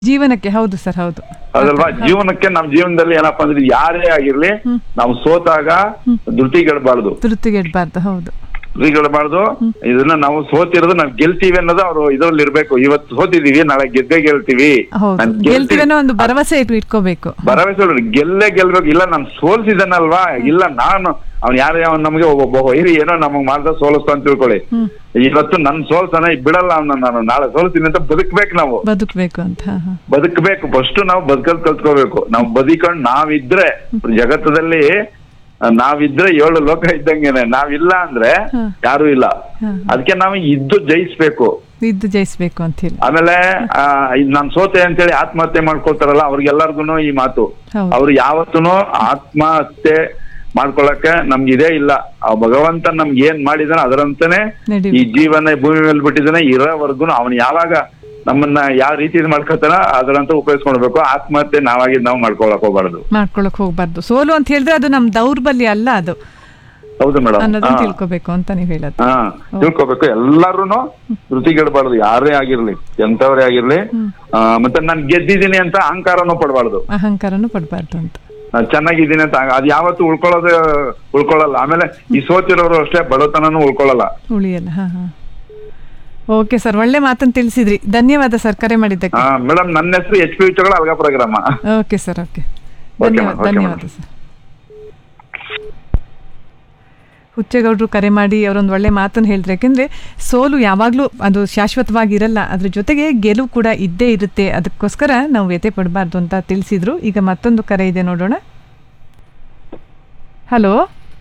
ಜೀವನಕ್ಕೆ ಹೌದು ಸರ್ ಹೌದು ಅದಲ್ವಾ ಜೀವನಕ್ಕೆ ನಮ್ ಜೀವನದಲ್ಲಿ ಏನಪ್ಪಾ ಅಂದ್ರೆ ಯಾರೇ ಆಗಿರ್ಲಿ ನಾವು ಸೋತಾಗ ಧೃತಿಗೆಡಬಾರ್ದು ತೃಪ್ತಿಗೆಡ್ಬಾರ್ದು ಹೌದು ಧೃತಿಗೆಡಬಾರ್ದು ಇದನ್ನ ನಾವು ಸೋತಿರೋದು ನಾವ್ ಗೆಲ್ತೀವಿ ಅನ್ನೋದು ಅವ್ರು ಇದ್ರಲ್ಲಿ ಇರ್ಬೇಕು ಇವತ್ತು ಸೋತಿದೀವಿ ನಾಳೆ ಗೆದ್ದೇ ಗೆಲ್ತೀವಿ ಹೌದು ನಾನ್ ಗೆಲ್ತೀನಿ. ಗೆಲ್ತೀವೇನೋ ಒಂದು ಭರವಸೆ ಇಟ್ಟು ಇಟ್ಕೋಬೇಕು ಭರವಸೆ ಉಳ್ಳಿ, ಗೆಲ್ಲೇ ಗೆಲ್ಬೇಕು ಇಲ್ಲ ನಾನು ಸೋಲ್ಸಿದನಲ್ವಾ ಇಲ್ಲ ನಾನು ಅವ್ನ್ ಯಾರೇ ಅವ್ನ್ ನಮಗೆ ಒಬ್ಬ ವೈರಿ ಏನೋ ನಮಗ್ ಮಾಡ್ದ ಸೋಲಿಸ್ತಾ ಅಂತ ತಿಳ್ಕೊಳ್ಳಿ ಇವತ್ತು ನನ್ ಸೋಲ್ತಾನೆ ಬಿಡಲ್ಲ ಅವ್ನ ನಾನು ನಾಳೆ ಸೋಲ್ತೀನಿ ಅಂತ ಬದುಕ್ಬೇಕು ನಾವು ಬದುಕಬೇಕು ಅಂತ ಹಾ, ಹಾ. ಬದುಕಬೇಕು ಫಸ್ಟ್ ನಾವು ಬದುಕಲ್ ಕಲ್ತ್ಕೋಬೇಕು ನಾವು ಬದುಕೊಂಡ್ ನಾವಿದ್ರೆ ಜಗತ್ತದಲ್ಲಿ ಆ, ನಾವಿದ್ರೆ ಏಳು ಲೋಕ ಇದ್ದಂಗೆನೆ ನಾವಿಲ್ಲ ಅಂದ್ರೆ ಹ್ಮ್. ಯಾರು ಇಲ್ಲ ಹ್ಮ್. ಅದಕ್ಕೆ ನಾವು ಇದ್ದು ಜಯಿಸ್ಬೇಕು ಇದ್ದು ಜಯಿಸ್ಬೇಕು ಅಂತ ಹೇಳಿ ಆಮೇಲೆ ಆ, ಇದ್ ನಾನ್ ಸೋತೆ ಅಂತೇಳಿ ಆತ್ಮಹತ್ಯೆ ಮಾಡ್ಕೊಳ್ತಾರಲ್ಲ ಅವ್ರಿಗೆಲ್ಲರಿಗೂ ಈ ಮಾತು ಹೌದು. ಅವ್ರು ಯಾವತ್ತೂ ಆತ್ಮಹತ್ಯೆ ಮಾಡ್ಕೊಳಕ್ಕೆ ನಮ್ಗೆ ಇದೇ ಇಲ್ಲ ಆ ಭಗವಂತ ನಮ್ಗೆ ಏನ್ ಮಾಡಿದಾನೆ ಅದರಂತಾನೆ ನಡಿಬೇಕು. ಈ ಜೀವನ ಭೂಮಿ ಮೇಲೆ ಬಿಟ್ಟಿದ್ದಾನೆ ಇರೋವರೆಗೂ ಅವನು ಯಾವಾಗ ನಮ್ಮನ್ನ ಯಾವ ರೀತಿ ಇದ್ ಮಾಡ್ಕೊತಾನ ಅದರಂತ ಉಪಯೋಗಿಸ್ಕೊಳ್ಬೇಕು ಆತ್ಮಹತ್ಯೆ ನಾವಾಗಿ ನಾವು ಮಾಡ್ಕೊಳಕ್ ಹೋಗ್ಬಾರ್ದು ಮಾಡ್ಕೊಳಕ್ ಹೋಗ್ಬಾರ್ದು ಸೋಲು ಅಂತ ಹೇಳಿದ್ರೆ ಅದು ನಮ್ ದೌರ್ಬಲ್ಯ ಅಲ್ಲ ಅದು ಹೌದು ಮೇಡಮ್ ಅನ್ನೋದನ್ನ ತಿಳ್ಕೊಬೇಕು ಅಂತ ನೀವ್ ಹೇಳೋದು ಹಾ ತಿಳ್ಕೊಬೇಕು ಎಲ್ಲಾರುನು ಧೃತಿಗೆಡಬಾರ್ದು ಯಾರೇ ಆಗಿರ್ಲಿ ಎಂತವ್ರೇ ಆಗಿರ್ಲಿ ಆ, ಮತ್ತೆ ನಾನ್ ಗೆದ್ದಿದ್ದೀನಿ ಅಂತ ಅಹಂಕಾರನೂ ಪಡಬಾರ್ದು ಅಹಂಕಾರನು ಪಡ್ಬಾರ್ದು ಅಂತ ನಾನ್ ಚೆನ್ನಾಗಿದ್ದೀನಿ ಅಂತ ಅದ್ ಯಾವತ್ತು ಉಳ್ಕೊಳ್ಳೋದು ಉಳ್ಕೊಳ್ಳಲ್ಲ ಆಮೇಲೆ ಈ ಸೋತಿರೋರು ಅಷ್ಟೇ ಬಡತನನು ಉಳ್ಕೊಳ್ಳಲ್ಲ ಉಳಿಯಲ್ಲ ಹಾ ಹಾ ಓಕೆ ಸರ್ ಒಳ್ಳೆ ಮಾತನ್ನು ತಿಳಿಸಿದ್ರಿ ಧನ್ಯವಾದ ಸರ್ ಕರೆ ಮಾಡಿದ್ದಕ್ಕೆ ಮೇಡಮ್ ನನ್ನ ಹೆಸರು ಎಚ್ ಪಿ ವಿಚಾರಗಳ ಅಲ್ಗ programme okay sir okay Okay, ಧನ್ಯವಾದ ma'am. Okay, ಧನ್ಯವಾದ ma'am. ಸರ್ ಹುಚ್ಚೇಗೌಡರು ಕರೆ ಮಾಡಿ ಅವರೊಂದು ಒಳ್ಳೆ ಮಾತನ್ನು ಹೇಳಿದ್ರು ಯಾಕೆಂದರೆ ಸೋಲು ಯಾವಾಗಲೂ ಅದು ಶಾಶ್ವತವಾಗಿರಲ್ಲ ಅದ್ರ ಜೊತೆಗೆ ಗೆಲುವು ಕೂಡ ಇದ್ದೇ ಇರುತ್ತೆ ಅದಕ್ಕೋಸ್ಕರ ನಾವು ವ್ಯತೆ ಪಡಬಾರ್ದು ಅಂತ ತಿಳಿಸಿದ್ರು ಈಗ ಮತ್ತೊಂದು ಕರೆ ಇದೆ ನೋಡೋಣ ಹಲೋ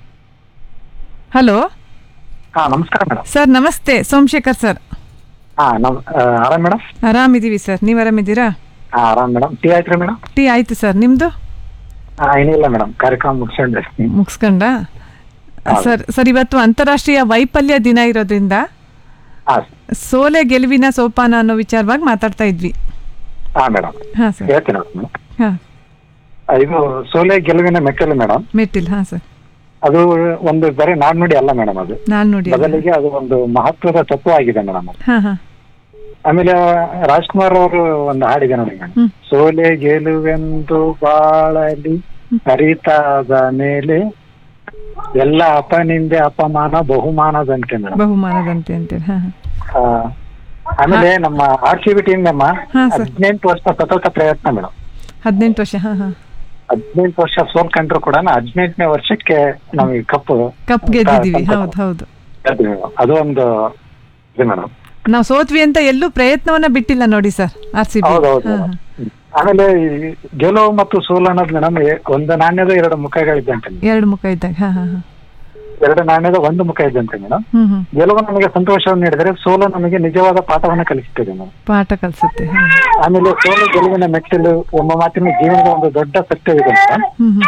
ಹಲೋ ಹಾ ನಮಸ್ಕಾರ ಮೇಡಮ್ ಸರ್ ನಮಸ್ತೆ ಸೋಮಶೇಖರ್ ಸರ್ ಹಾ ನಮ್ ಆ, ಆರಾಮ್ ಮೇಡಮ್ ಆರಾಮಿದ್ದೀವಿ ಸರ್ ನೀವು ಆರಾಮಿದ್ದೀರಾ ಹಾ ಆರಾಮ್ ಮೇಡಮ್ ಟೀ ಆಯ್ತ್ರಿ ಮೇಡಮ್ ಟೀ ಆಯ್ತು ಸರ್ ನಿಮ್ಮದು ಹಾ ಏನಿಲ್ಲ ಮೇಡಮ್ ಕಾರ್ಯಕ್ರಮ ಮುಗಿಸ್ಕೊಂಡ್ರಿ ಮುಗಿಸ್ಕೊಂಡ ಸರ್ ಸರ್ ಇವತ್ತು ಅಂತಾರಾಷ್ಟ್ರೀಯ ವೈಫಲ್ಯ ದಿನ ಇರೋದ್ರಿಂದ ಹಾ ಸೋಲೆ ಗೆಲುವಿನ ಸೋಪಾನ ಅನ್ನೋ ವಿಚಾರವಾಗಿ ಮಾತಾಡ್ತಾ ಇದ್ವಿ ಹಾ ಮೇಡಮ್ ಹಾಂ ಸರ್ ಹೇಳ್ತೀನಿ ಮೇಡಮ್ ಹಾಂ ಇದು ಸೋಲೆ ಗೆಲುವಿನ ಮೆಟ್ಟಲು ಮೇಡಮ್ ಮೆಟ್ಟಿಲ್ ಹಾಂ ಸರ್ ಅದು ಒಂದು ಬರೀ ನಾಡ್ನುಡಿ ಅಲ್ಲ ಮೇಡಮ್ ಅದು ನಾನು ನೋಡಿ ಬದಲಿಗೆ ಅದು ಒಂದು ಮಹತ್ವದ ತತ್ವ ಆಗಿದೆ ಮೇಡಮ್ ಅದು ಹಾಂ ಹಾಂ ಆಮೇಲೆ ರಾಜ್ಕುಮಾರ್ ಅವರು ಒಂದು ಹಾಡಿದೆ ನೋಡಿ ಮೇಡಮ್ ಹ್ಮ್. ಸೋಲೆ ಗೆಲುವೆಂದು ಬಾಳಲಿ ಹರಿತಾದ ಮೇಲೆ ಎಲ್ಲ ಅಪನಿಂದೆ ಅಪಮಾನ ಬಹುಮಾನದಂತೆ ಮೇಡಮ್ ಬಹುಮಾನದಂತೆ ಅಂತೇಳಿ ಹಾಂ ಹಾಂ ಆಮೇಲೆ ನಮ್ಮ ಆರ್ ಸಿ ಬಿ ಟೀಮ್ ನಮ್ಮ ಹಾ, ಸರ್. ಹದಿನೆಂಟು ವರ್ಷ ಸತತ ಪ್ರಯತ್ನ ಮೇಡಮ್ ಹದಿನೆಂಟು ವರ್ಷ ಹಾಂ ಹಾಂ ಹದಿನೆಂಟು ವರ್ಷ ಸೋಲ್ಕೊಂಡ್ರು ಕೂಡ ಹದಿನೆಂಟನೇ ವರ್ಷಕ್ಕೆ ನಮಗೆ ಕಪ್ಪು ಕಪ್ ಗೆದ್ದಿದ್ದೀವಿ ಹೌದು ಹೌದು ಗೆದ್ವಿ madam. ಅದು ಒಂದು ಇದೆ ಮೇಡಮ್ ನಾವು ಸೋತ್ವಿ ಅಂತ ಎಲ್ಲೂ ಪ್ರಯತ್ನವನ್ನ ಬಿಟ್ಟಿಲ್ಲ ನೋಡಿ ಸರ್ ಆರ್ ಸಿ ಬಿ ಹೌದೌದು ಹಾಂ madam. ಆಮೇಲೆ ಈ ಗೆಲುವು ಮತ್ತು ಸೋಲು ಅನ್ನೋದು ಮೇಡಮ್ ಒಂದು ನಾಣ್ಯದ ಎರಡು ಮುಖಗಳಿದ್ದಂತೆ madam. ಎರಡು ಮುಖ ಇದ್ದಾಗ ಹಾಂ ಹಾಂ ಹಾಂ ಎರಡು ನಾಣ್ಯದ ಒಂದು ಮುಖ ಇದ್ದಂತೆ ಮೇಡಮ್ ಹ್ಞೂ ಹ್ಞೂ ಗೆಲುವು ನಮಗೆ ಸಂತೋಷವನ್ನು ನೀಡಿದರೆ ಸೋಲು ನಮಗೆ ನಿಜವಾದ ಪಾಠವನ್ನು ಕಲಿಸುತ್ತದೆ ಮೇಡಮ್ ಪಾಠ ಕಲಿಸುತ್ತೆ ಹಾಂ ಆಮೇಲೆ ಸೋಲು ಗೆಲುವಿನ ಮೆಟ್ಟಿಲು ಒಬ್ಬ ಮಾತಿನ ಜೀವನದ ಒಂದು ದೊಡ್ಡ ಸತ್ಯವಿದೆ ಮೇಡಮ್ ಹ್ಞೂ ಹ್ಞೂ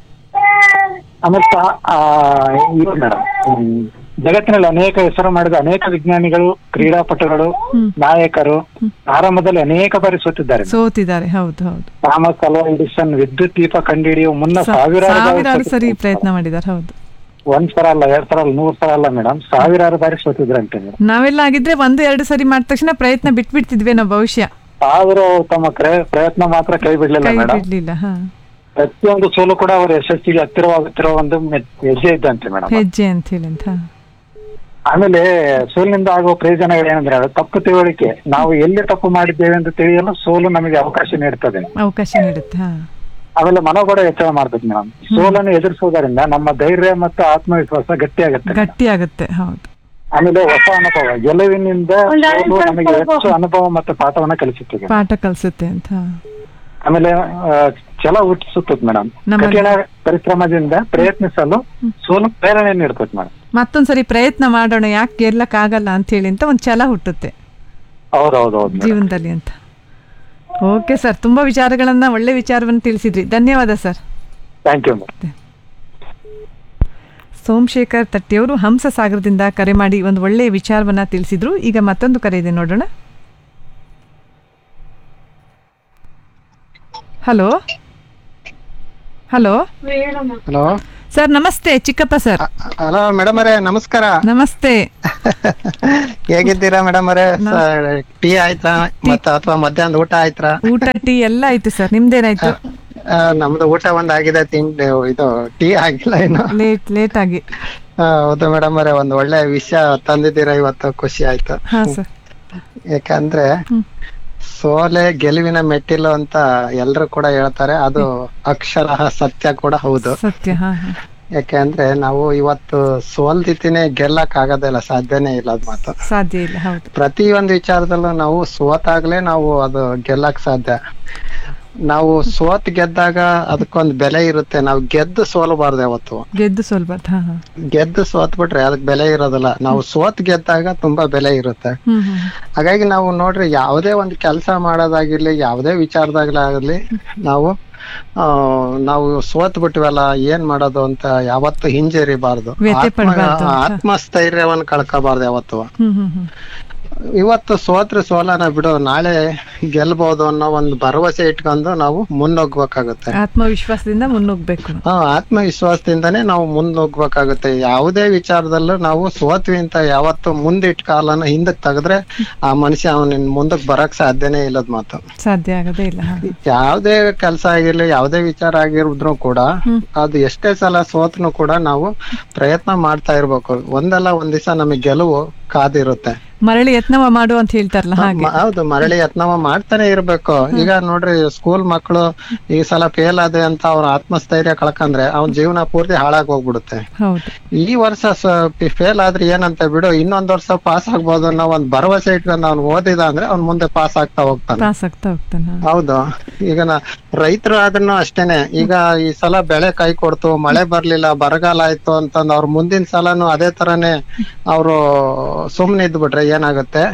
ಆಮೇಲೆ ತಾ- ಆ, ಇದು ಮೇಡಮ್ ಜಗತ್ತಿನಲ್ಲಿ ಅನೇಕ ಹೆಸರು ಮಾಡಿದ ಅನೇಕ ವಿಜ್ಞಾನಿಗಳು ಕ್ರೀಡಾಪಟುಗಳು ಹ್ಮ್. ನಾಯಕರು ಆರಂಭದಲ್ಲಿ ಅನೇಕ ಬಾರಿ ಸೋತಿದ್ದಾರೆ ಸೋತಿದ್ದಾರೆ ಹೌದು ಹೌದು ಥಾಮಸ್ ಅಲ್ವಾ ಎಡಿಸನ್ ವಿದ್ಯುತ್ ದೀಪ ಕಂಡುಹಿಡಿಯುವ ಮುನ್ನ ಸ- ಸಾವಿರಾರು ಬಾರಿ ಸಾವಿರಾರು ಸರಿ ಸೋತಿದ್ದಾರೆ. ಪ್ರಯತ್ನ ಮಾಡಿದ್ದಾರೆ ಹೌದು ಒಂದ್ ಸಲ ಅಲ್ಲ ಎರಡ್ ಸಲ ಅಲ್ಲ ನೂರ್ ಸಲ ಅಲ್ಲ ಮೇಡಮ್ ಸಾವಿರಾರು ಬಾರಿ ಸೋತಿದ್ರಂತೆ ಮೇಡಮ್ ನಾವೆಲ್ಲ ಆಗಿದ್ರೆ ಒಂದು ಎರಡು ಸರಿ ಮಾಡಿದ ತಕ್ಷಣ ಪ್ರಯತ್ನ ಬಿಟ್ಬಿಡ್ತಿದ್ವಿ ನಾವು ಭವಿಷ್ಯ ಆದ್ರೂ ತಮ್ಮ ಕ್ರಯ- ಪ್ರಯತ್ನ ಮಾತ್ರ ಕೈ ಬಿಡ್ಲಿಲ್ಲ ಕೈ ಮೇಡಮ್ ಬಿಡ್ಲಿಲ್ಲ ಹಾ ಪ್ರತಿಯೊಂದು ಸೋಲು ಕೂಡ ಅವ್ರ ಯಶಸ್ಸಿಗೆ ಹತ್ತಿರವಾಗುತ್ತಿರೋ ಒಂದು ಮೆ- ಹೆಜ್ಜೆ ಇದ್ದಂತೆ ಮೇಡಮ್ ಹೆಜ್ಜೆ ಅಂತ ಹೇಳಿ ಅಂತ ಹಾ. ಆಮೇಲೆ ಸೋಲಿನಿಂದ ಆಗುವ ಪ್ರಯೋಜನಗಳು ಏನಂದ್ರೆ ತಪ್ಪು ತಿಳುವಳಿಕೆ ನಾವು ಎಲ್ಲಿ ತಪ್ಪು ಮಾಡಿದ್ದೇವೆ ಅಂತ ತಿಳಿಯಲು ಸೋಲು ನಮಗೆ ಅವಕಾಶ ನೀಡುತ್ತದೆ ಅವಕಾಶ ನೀಡುತ್ತೆ ಹಾ ಆಮೇಲೆ ಮನೋಬಲ ಹೆಚ್ಚಳ ಮಾಡ್ತದೆ ಮೇಡಮ್ ಸೋಲನ್ನು ಎದುರಿಸುವುದರಿಂದ ನಮ್ಮ ಧೈರ್ಯ ಮತ್ತು ಆತ್ಮವಿಶ್ವಾಸ ಗಟ್ಟಿಯಾಗುತ್ತೆ ಗಟ್ಟಿ ಆಗುತ್ತೆ ಹೌದು ಆಮೇಲೆ ಹೊಸ ಅನುಭವ ಗೆಲುವಿನಿಂದ ಸೋಲು ನಮಗೆ ಹೆಚ್ಚು ಅನುಭವ ಮತ್ತು ಪಾಠವನ್ನ ಕಲಿಸುತ್ತದೆ ಪಾಠ ಕಲಿಸುತ್ತೆ ಅಂತ ಹಾ. ಆಮೇಲೆ ಆ, ಛಲ ಹುಟ್ಟಿಸುತ್ತದೆ ಮೇಡಮ್ ನಮ್ಮಲ್ಲಿ- ಕಠಿಣ ಪರಿಶ್ರಮದಿಂದ ಪ್ರಯತ್ನಿಸಲು ಸೋಲು ಪ್ರೇರಣೆ ನೀಡ್ತದೆ ಮೇಡಮ್ ಮತ್ತೊಂದ್ಸರಿ ಪ್ರಯತ್ನ ಮಾಡೋಣ ಯಾಕೆ ಗೆಲ್ಲಕ್ಕಾಗಲ್ಲ ಅಂತ ಹೇಳಿ ಅಂತ ಒಂದು ಛಲ ಹುಟ್ಟುತ್ತೆ ಹೌದೌದೌದು ಜೀವನದಲ್ಲಿ ಅಂತ ಓಕೆ ಸರ್ ತುಂಬಾ ವಿಚಾರಗಳನ್ನ ಒಳ್ಳೆ ವಿಚಾರವನ್ನು ತಿಳಿಸಿದ್ರಿ ಧನ್ಯವಾದ sir thank you madam Somashekar ತಟ್ಟಿಯವರು ಹಂಸಸಾಗರದಿಂದ ಕರೆ ಮಾಡಿ ಒಂದು ಒಳ್ಳೆಯ ವಿಚಾರವನ್ನ ತಿಳಿಸಿದ್ರು ಈಗ ಮತ್ತೊಂದು ಕರೆ ಇದೆ ನೋಡೋಣ ಹಲೋ ಹಲೋ ಹಲೋ ಸರ್ ನಮಸ್ತೆ ಚಿಕ್ಕಪ್ಪ ಸರ್ ಹಲೋ ಮೇಡಮ್ ಅವರೇ ನಮಸ್ಕಾರ ನಮಸ್ತೆ ಹೇಗಿದ್ದೀರಾ ಮೇಡಮ್ ಅವರೇ ಟೀ ಆಯ್ತಾ ಮತ್ತ ಅಥವಾ ಮಧ್ಯಾಹ್ನದ ಊಟ ಆಯ್ತಾ ಊಟ ಟೀ ಎಲ್ಲ ಆಯ್ತು ಸರ್ ನಿಮ್ದೇನಾಯ್ತು ಆ, ನಮ್ದು ಊಟ ಒಂದ್ ಆಗಿದೆ ತಿಂಡಿ ಇದು ಟೀ ಆಗಿಲ್ಲ ಇನ್ನು ಲೇಟ್ ಲೇಟ್ ಆಗಿ ಆ, ಹೌದು ಮೇಡಮ್ ಅವರೇ ಒಂದ್ ಒಳ್ಳೆ ವಿಷಯ ತಂದಿದ್ದೀರಾ ಇವತ್ತು ಖುಷಿ ಆಯ್ತು ಹಾ ಸರ್ ಯಾಕಂದ್ರೆ ಸೋಲೆ ಗೆಲುವಿನ ಮೆಟ್ಟಿಲು ಅಂತ ಎಲ್ರು ಕೂಡ ಹೇಳ್ತಾರೆ ಅದು ಅಕ್ಷರ ಸತ್ಯ ಕೂಡ ಹೌದು ಸತ್ಯ ಹಾ ಹಾ ಯಾಕಂದ್ರೆ ನಾವು ಇವತ್ತು ಸೋಲ್ದಿತ್ತಿನೇ ಗೆಲ್ಲಕ್ ಆಗೋದಿಲ್ಲ ಸಾಧ್ಯನೇ ಇಲ್ಲ ಅದ್ ಮಾತು ಸಾಧ್ಯ ಇಲ್ಲ ಹೌದು ಪ್ರತಿ ಒಂದು ವಿಚಾರದಲ್ಲೂ ನಾವು ಸೋತಾಗ್ಲೇ ನಾವು ಅದು ಗೆಲ್ಲಕ್ ಸಾಧ್ಯ ನಾವು ಸೋತ್ ಗೆದ್ದಾಗ ಅದಕ್ಕೊಂದ್ ಬೆಲೆ ಇರುತ್ತೆ ನಾವು ಗೆದ್ದು ಸೋಲಬಾರ್ದು ಯಾವತ್ತು ಗೆದ್ದು ಸೋಲ್ಬಾರ್ದು ಹಾ ಹಾ ಗೆದ್ದು ಸೋತ್ ಬಿಟ್ರೆ ಅದಕ್ ಬೆಲೆ ಇರೋದಿಲ್ಲ ನಾವು ಸೋತ್ ಗೆದ್ದಾಗ ತುಂಬಾ ಬೆಲೆ ಇರುತ್ತೆ ಹ್ಮ್ ಹ್ಮ್ ಹಾಗಾಗಿ ನಾವು ನೋಡ್ರಿ ಯಾವುದೇ ಒಂದು ಕೆಲಸ ಮಾಡೋದಾಗಿರ್ಲಿ ಯಾವುದೇ ವಿಚಾರದಾಗ್ಲಾಗ್ಲಿ ನಾವು ಆ ನಾವು ಸೋತ್ ಬಿಟ್ವಲ್ಲ ಏನ್ ಮಾಡೋದು ಅಂತ ಯಾವತ್ತು ಹಿಂಜರಿಬಾರ್ದು ವ್ಯಥೆ ಆತ್ಮ ಪಡ್ಬಾರ್ದು ಅಂತ. ಆತ್ಮಸ್ಥೈರ್ಯವನ್ನ ಕಳ್ಕೋಬಾರ್ದು ಯಾವತ್ತು ಹ್ಮ್ ಹ್ಮ್ ಹ್ಮ್ ಇವತ್ತು ಸೋತ್ರೆ ಸೋಲನ ಬಿಡು ನಾಳೆ ಗೆಲ್ಬಹುದು ಅನ್ನೋ ಒಂದು ಭರವಸೆ ಇಟ್ಕೊಂಡು ನಾವು ಮುನ್ನೋಗ್ಬೇಕಾಗುತ್ತೆ ಆತ್ಮವಿಶ್ವಾಸದಿಂದ ಮುನ್ನುಗ್ಬೇಕು ಆ ಆತ್ಮವಿಶ್ವಾಸದಿಂದನೇ ನಾವು ಮುನ್ನೋಗ್ಬೇಕಾಗುತ್ತೆ ಯಾವುದೇ ವಿಚಾರದಲ್ಲೂ ನಾವು ಸೋತ್ವಿ ಅಂತ ಯಾವತ್ತು ಮುಂದಿಟ್ ಕಾಲನ ಹಿಂದಕ್ ತೆಗೆದ್ರೆ ಆ ಮನುಷ್ಯ ಅವನ ಮುಂದಕ್ ಬರಕ್ ಸಾಧ್ಯನೇ ಇಲ್ಲದ ಮಾತು ಸಾಧ್ಯ ಆಗೋದೇ ಇಲ್ಲ ಹಾ ಯಾವ್ದೇ ಕೆಲಸ ಆಗಿರ್ಲಿ ಯಾವ್ದೇ ವಿಚಾರ ಆಗಿರಿದ್ರು ಕೂಡ ಅದು ಎಷ್ಟೇ ಸಲ ಸೋತ್ನು ಕೂಡ ನಾವು ಪ್ರಯತ್ನ ಮಾಡ್ತಾ ಇರ್ಬೇಕು ಒಂದಲ್ಲ ಒಂದ್ ದಿವಸ ನಮಗೆ ಗೆಲುವು ಕಾದಿರುತ್ತೆ ಮರಳಿ ಯತ್ನ ಮಾಡು ಅಂತ ಹೇಳ್ತಾರಲ್ಲ ಹಾಗೆ ಮ- ಹೌದು ಮರಳಿ ಯತ್ನವ ಮಾಡ್ತಾನೆ ಇರ್ಬೇಕು ಈಗ ನೋಡ್ರಿ ಸ್ಕೂಲ್ ಮಕ್ಕಳು ಈ ಸಲ ಫೇಲ್ ಆದೆ ಅಂತ ಅವ್ರ ಆತ್ಮಸ್ಥೈರ್ಯ ಕಳ್ಕಂದ್ರೆ ಅವ್ನ ಜೀವನ ಪೂರ್ತಿ ಹಾಳಾಗ್ ಹೋಗ್ಬಿಡುತ್ತೆ ಹೌದು ಈ ವರ್ಷ ಫೇಲ್ ಆದ್ರೆ ಏನಂತ ಬಿಡು ಇನ್ನೊಂದ್ ವರ್ಷ ಪಾಸ್ ಆಗ್ಬೋದು ಅನ್ನೋ ಒಂದ್ ಭರವಸೆ ಇಟ್ಕೊಂಡು ಅವ್ನು ಓದಿದ ಅಂದ್ರೆ ಅವ್ನ್ ಮುಂದೆ ಪಾಸ್ ಆಗ್ತಾ ಹೋಗ್ತಾನೆ ಪಾಸ್ ಆಗ್ತಾ ಹೋಗ್ತಾನೆ ಹಾ. ಹೌದು ಈಗ ನಾ ರೈತರು ಆದ್ರೂ ಅಷ್ಟೇನೆ ಈಗ ಈ ಸಲ ಬೆಳೆ ಕೈ ಕೊಡ್ತು ಮಳೆ ಬರ್ಲಿಲ್ಲ ಬರಗಾಲ ಆಯ್ತು ಅಂತಂದ್ ಅವ್ರ ಮುಂದಿನ ಸಲನು ಅದೇ ತರಾನೇ ಅವ್ರು ಸುಮ್ನೆ ಇದ್ ಬಿಟ್ರೆ ಏನಾಗುತ್ತೆ